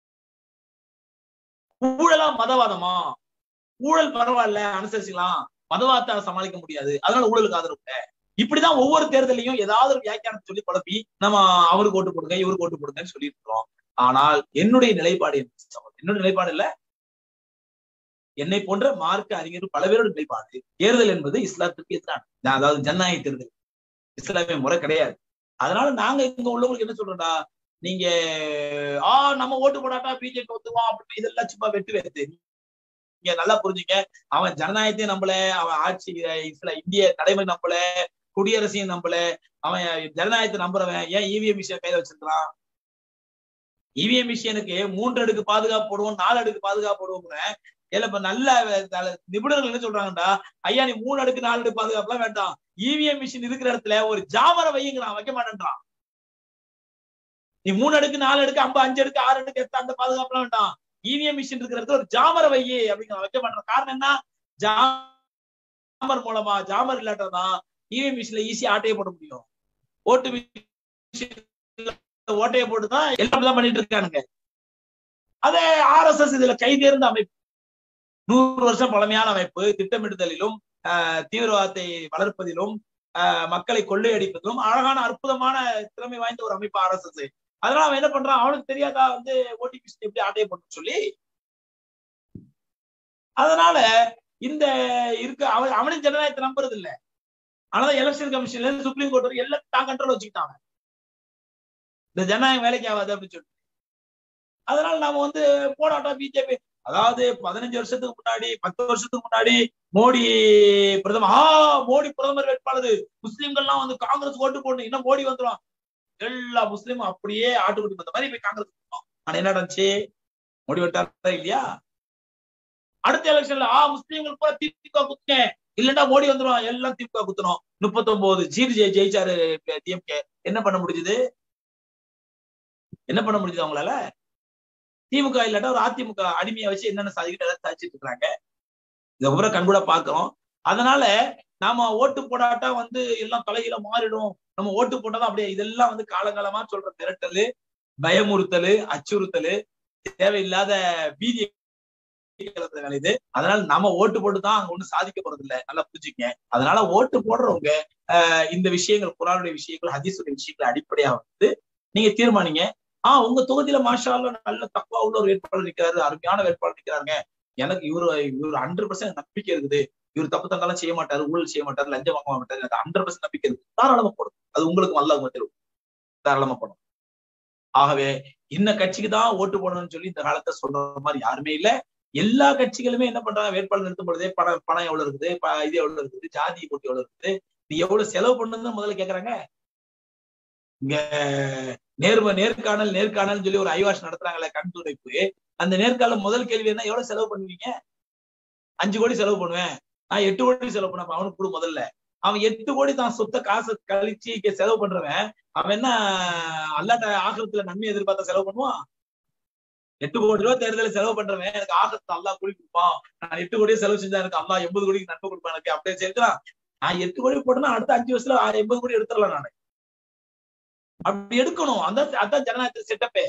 ஊழலா மதவாதமா ஊழல் பரவாயில்ல அனுசரிச்சுக்கலாம் மதவாதத்தை சமாளிக்க முடியாது அதனால ஊழலுக்கு ஆதரவு இப்படிதான் ஒவ்வொரு தேர்தலையும் ஏதாவது ஒரு வியாக்கியானம் சொல்லி குழப்பி நம்ம அவருக்கு ஓட்டு போடுங்க இவருக்கு ஓட்டு போடுங்கன்னு சொல்லிட்டு இருக்கோம் ஆனால் என்னுடைய நிலைப்பாடு என்னுடைய நிலைப்பாடு இல்ல என்னை போன்ற மார்க்க அறிஞர்கள் பல பேரோட நிலைப்பாடு தேர்தல் என்பது இஸ்லாத்துக்கு எதிரான அதாவது ஜனநாயக தேர்தல் இஸ்லாமிய முறை கிடையாது அதனால நாங்க இங்க உள்ளவங்களுக்கு என்ன சொல்றோம்டா நீங்க ஆ நம்ம ஓட்டு போடாட்டா பிஜேபி ஒத்துவான் அப்படின்னு இதெல்லாம் சும்மா வெட்டு வெத்து நீங்க நல்லா புரிஞ்சுங்க அவன் ஜனநாயகத்தையும் நம்பல அவன் ஆட்சி இஸ்ல இந்திய நடைமுறை நம்பல குடியரசையும் நம்பல அவன் ஜனநாயகத்தை நம்புறவன் ஏன் இவிஎம் மிஷினை கையில வச்சிருக்கான் இவிஎம் மிஷினுக்கு மூன்று அடுக்கு பாதுகாப்பு போடுவோம் நாலு அடுக்கு பாதுகாப்பு போடுவோம் இல்ல இப்ப நல்ல நிபுணர்கள் என்ன சொல்றாங்கடா ஐயா நீ மூணு அடுக்கு நாலு அடுக்கு பாதுகாப்பு எல்லாம் வேண்டாம் இவிஎம் மிஷின் இருக்கிற இடத்துல ஒரு ஜாமரை வையுங்கிறான் வைக்க மாட்டேன்றான் நீ மூணு அடுக்கு நாலு அடுக்கு ஐம்பது அஞ்சு அடுக்கு ஆறு அடுக்கு எத்த அந்த பாதுகாப்புலாம் வேண்டாம் இவிஎம் மிஷின் இருக்கிற இடத்துல ஒரு ஜாமரை வையி அப்படிங்கிற வைக்க மாட்டேன் காரணம் என்ன ஜாமர் மூலமா ஜாமர் இல்லாட்டதான் இவிஎம் மிஷின்ல ஈஸியா ஆட்டையை போட முடியும் ஓட்டு மிஷின் ஓட்டையை போட்டுதான் எல்லாம் தான் பண்ணிட்டு இருக்கானுங்க அதே ஆர் எஸ் எஸ் இதுல கைதேர்ந்த அமைப்பு நூறு வருஷம் பழமையான அமைப்பு திட்டமிடுதலிலும் தீவிரவாதத்தை வளர்ப்பதிலும் மக்களை கொள்ளையடிப்பதிலும் அழகான அற்புதமான திறமை வாய்ந்த ஒரு அமைப்பு ஆர் எஸ் எஸ் அதனால அவன் என்ன பண்றான் அவனுக்கு தெரியாதா வந்து ஓடிபி எப்படி ஆட்டையை போட்டு சொல்லி அதனால இந்த இருக்க அவன் அவனும் ஜனநாயகத்தை நம்புறது இல்ல ஆனாதான் எலெக்ஷன் கமிஷன்ல இருந்து சுப்ரீம் கோர்ட் வரைக்கும் எல்லாம் தான் கண்ட்ரோல் வச்சுக்கிட்டாங்க இந்த ஜனநாயகம் வேலைக்கு ஆகாது அப்படின்னு சொல்லிட்டு அதனால நாம வந்து போராட்டம் பிஜேபி அதாவது பதினஞ்சு வருஷத்துக்கு முன்னாடி பத்து வருஷத்துக்கு முன்னாடி மோடி பிரதமர் ஆ மோடி பிரதமர் வேட்பாளர் முஸ்லிம்கள்லாம் வந்து காங்கிரஸ் ஓட்டு போடணும் இன்னும் மோடி வந்துடும் எல்லா முஸ்லீமும் அப்படியே ஆட்டுக்குட்டி வந்த மாதிரி போய் காங்கிரஸ் போட்டோம் ஆனா என்ன நடந்துச்சு மோடி விட்டாரா இல்லையா அடுத்த எலெக்ஷன்ல ஆ முஸ்லீம்கள் கூட திமுக குத்துங்க இல்லன்னா மோடி வந்துடும் எல்லாம் திமுக குத்தணும் முப்பத்தி ஒன்பது ஜீர் ஜெய் ஜெயிச்சாரு டிஎம்கே என்ன பண்ண முடிஞ்சது என்ன பண்ண முடிஞ்சது அவங்களால திமுக இல்லாட்டா ஒரு அதிமுக அடிமையை வச்சு என்னென்ன சாதிக்கிட்டு எல்லாம் சாதிச்சுட்டு இருக்காங்க இதை ஊரை கண்கூட பாக்குறோம் அதனால நாம ஓட்டு போடாட்டா வந்து எல்லாம் தலையில மாறிடும் நம்ம ஓட்டு போட்டாதான் அப்படியே இதெல்லாம் வந்து காலங்காலமா சொல்ற மிரட்டல் பயமுறுத்தல் அச்சுறுத்தல் தேவையில்லாத பீதி இது அதனால நம்ம ஓட்டு போட்டு தான் அங்க ஒண்ணு சாதிக்க போறது இல்ல நல்லா புரிஞ்சுங்க அதனால ஓட்டு போடுறவங்க இந்த விஷயங்கள் குரானுடைய விஷயங்கள் ஹதீஸுடைய விஷயங்கள் அடிப்படையா வந்து நீங்க தீர்மானிங்க ஆஹ் உங்க தொகுதியில மாஷால நல்ல தப்பா உள்ள ஒரு வேட்பாளர் நிக்கிறாரு அருமையான வேட்பாளர் நிக்கிறாங்க எனக்கு இவரு இவர் ஹண்ட்ரட் பர்சன்ட் நம்பிக்கை இருக்குது இவர் தப்பு தங்கெல்லாம் செய்ய மாட்டாரு ஊழல் செய்ய மாட்டாரு லஞ்சம் வாங்க மாட்டாரு அது ஹண்ட்ரட் பர்சன்ட் நம்பிக்கை இருக்கு தாராளமா போடும் அது உங்களுக்கு நல்ல தெரியும் தாராளமா போடும் ஆகவே இந்த கட்சிக்கு தான் ஓட்டு போடணும்னு சொல்லி இந்த காலத்தை சொல்ற மாதிரி யாருமே இல்ல எல்லா கட்சிகளுமே என்ன பண்றாங்க வேட்பாளர் நிறுத்தும் பொழுதே பணம் பணம் எவ்வளவு இருக்குது இது எவ்வளவு இருக்குது ஜாதி போட்டி எவ்வளவு இருக்குது நீ எவ்வளவு செலவு பண்ணுன்னு முதல்ல கேக்குறாங்க இங்க நேர்ம நேர்காணல் நேர்காணல் சொல்லி ஒரு ஐவாஷ் நடத்துறாங்கல்ல கண் துடைப்பு அந்த நேர்காணல் முதல் கேள்வி என்ன எவ்வளவு செலவு பண்ணுவீங்க அஞ்சு கோடி செலவு பண்ணுவேன் நான் எட்டு கோடி செலவு பண்ண அவனுக்கு கொடு முதல்ல அவன் எட்டு கோடி தான் சொத்த காசை கழிச்சு இங்க செலவு பண்றவன் அவன் என்ன அல்லாட்ட ஆகத்துல நன்மை எதிர்பார்த்தா செலவு பண்ணுவான் எட்டு கோடி ரூபாய் தேர்தலில் செலவு பண்றவன் எனக்கு ஆகத்தை அல்லா கூலி கொடுப்பான் நான் எட்டு கோடியே செலவு செஞ்சா எனக்கு அல்லா எண்பது கோடிக்கு நன்மை கொடுப்பான் எனக்கு அப்படியே சேர்க்கிறான் நான் எட்டு கோடி போட்டேன்னா அடுத்த அஞ்சு வருஷத்துல எண்பது கோடி எடுத்துடலாம் நானு அப்படி எடுக்கணும் அந்த அதான் ஜனநாயக செட்டப்பே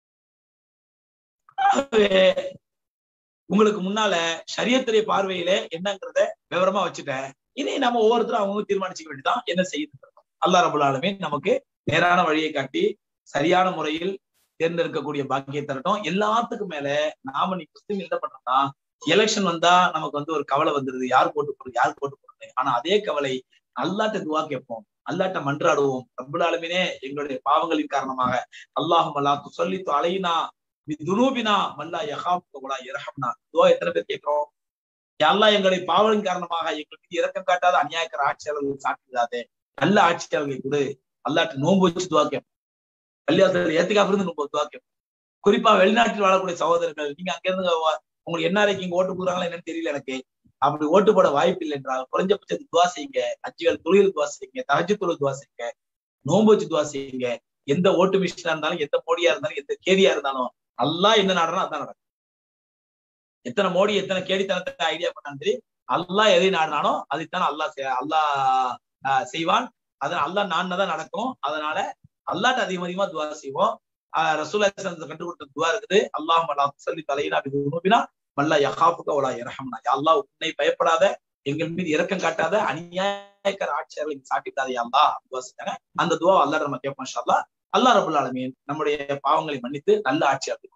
உங்களுக்கு முன்னால சரியத்துறை பார்வையில என்னங்கிறத விவரமா வச்சுட்டேன் இனி நம்ம ஒவ்வொருத்தரும் அவங்க தீர்மானிச்சுக்க வேண்டியதான் என்ன செய்யுது அல்லா ரபுல் ஆலமே நமக்கு நேரான வழியை காட்டி சரியான முறையில் தேர்ந்தெடுக்கக்கூடிய பாக்கியம் தரட்டும் எல்லாத்துக்கும் மேல நாம நீ முஸ்லீம் என்ன பண்றோம்னா எலெக்ஷன் வந்தா நமக்கு வந்து ஒரு கவலை வந்துருது யார் போட்டு போறது யார் போட்டு போறது ஆனா அதே கவலை அல்லாட்ட துவா கேட்போம் அல்லாட்ட மன்றாடுவோம் ரபுல் ஆலமினே எங்களுடைய பாவங்களின் காரணமாக அல்லாஹும் அல்லா சொல்லி அலையினா துனூபினா மல்லா யஹாப்குலா இரஹம்னா துவா எத்தனை பேர் கேட்கிறோம் எல்லாம் எங்களுடைய பாவலின் காரணமாக எங்களுக்கு இறக்கம் காட்டாத அநியாயக்கர ஆட்சியாளர்கள் சாட்டிடாதே நல்ல ஆட்சியாளர்களை கொடு அல்லாட்டு நோன்பு வச்சு துவா கேட்போம் கல்யாணத்துல ஏத்துக்காக இருந்து நோன்பு துவா கேட்போம் குறிப்பா வெளிநாட்டில் வாழக்கூடிய சகோதரர்கள் நீங்க அங்க இருந்து உங்களுக்கு என்ஆர்ஐக்கு இங்க ஓட்டு போடுறாங்களா என்னன்னு தெரியல எனக்கு அப்படி ஓட்டு போட வாய்ப்பு இல்லை என்றால் குறைஞ்சபட்சத்துக்கு துவா செய்யுங்க அச்சுகள் தொழில் துவா செய்யுங்க தகஜ தொழில் துவா செய்யுங்க நோன்பு வச்சு துவா செய்யுங்க எந்த ஓட்டு மிஷினா இருந்தாலும் எந்த மோடியா இருந்தாலும் எந்த கேடியா இருந்தாலும் அல்லா என்ன நாடுறோம் அதான் நடக்கும் எத்தனை மோடி எத்தனை கேடித்தனத்தை ஐடியா பண்ணான்னு அல்லா எதை நாடினானோ அதைத்தான் அல்லா அல்லா செய்வான் அதனால அல்லா நாடினதான் நடக்கும் அதனால அல்லாட்ட அதிகம் அதிகமா துவா செய்வோம் ரசூல்லா கண்டு கொடுத்த துவா இருக்குது அல்லாஹ் மல்லா சொல்லி தலையினா நோபினா மல்லா யஹாபுக்க ஒலா இரஹம்னா அல்லா உன்னை பயப்படாத எங்கள் மீது இரக்கம் காட்டாத அநியாயக்கர ஆட்சியர்களை சாட்டிட்டாதே அல்லா துவா செஞ்சாங்க அந்த துவா அல்லா நம்ம கேட்போம் ஷல்லா அல்லா ரபுல் ஆலமீன் நம்முடைய பாவங்களை மன்னித்து நல்ல ஆட்சியாளர்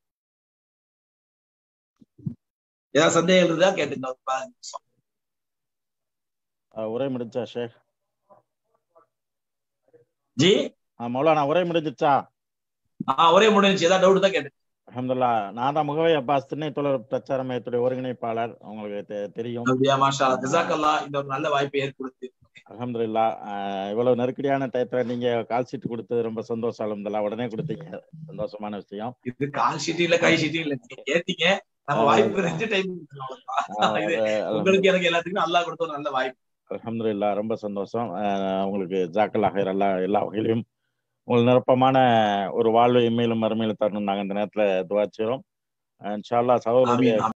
ஏதாவது சந்தேகம் இருந்தா கேட்டுங்க உரை முடிஞ்சா ஷேக் ஜி மௌலானா உரை முடிஞ்சிச்சா ஆஹ் ஒரே முடிஞ்சு ஏதாவது டவுட் தான் கேட்டு அஹமதுல்லா நான் தான் முகவை அப்பாஸ் திண்ணை தொடர் பிரச்சார மையத்துடைய ஒருங்கிணைப்பாளர் உங்களுக்கு தெரியும் அப்படியா மாஷா ஜிசாக்கல்லா இந்த ஒரு நல்ல வாய்ப்பை ஏற்படுத்தி அலமதுல்லா இவ்வளவு நெருக்கடியான டயத்துல நீங்க கால் சீட் கொடுத்தது ரொம்ப சந்தோஷம் அலமதுல்லா உடனே கொடுத்தீங்க சந்தோஷமான விஷயம் இது கால் ஷீட் இல்ல கை ஷீட் இல்ல நீங்க ஏத்தீங்க நம்ம வாய்ப்பு ரெண்டு டைம் உங்களுக்கு எனக்கு எல்லாத்துக்குமே அல்லா கொடுத்த ஒரு நல்ல வாய்ப்பு அலமதுல்லா ரொம்ப சந்தோஷம் உங்களுக்கு ஜாக்கல் ஆகிற எல்லா எல்லா வகையிலும் உங்களுக்கு நிரப்பமான ஒரு வாழ்வை மேலும் மறுமையில தரணும் நாங்க இந்த நேரத்துல துவாச்சிரோம் இன்ஷால்லா சகோதரருடைய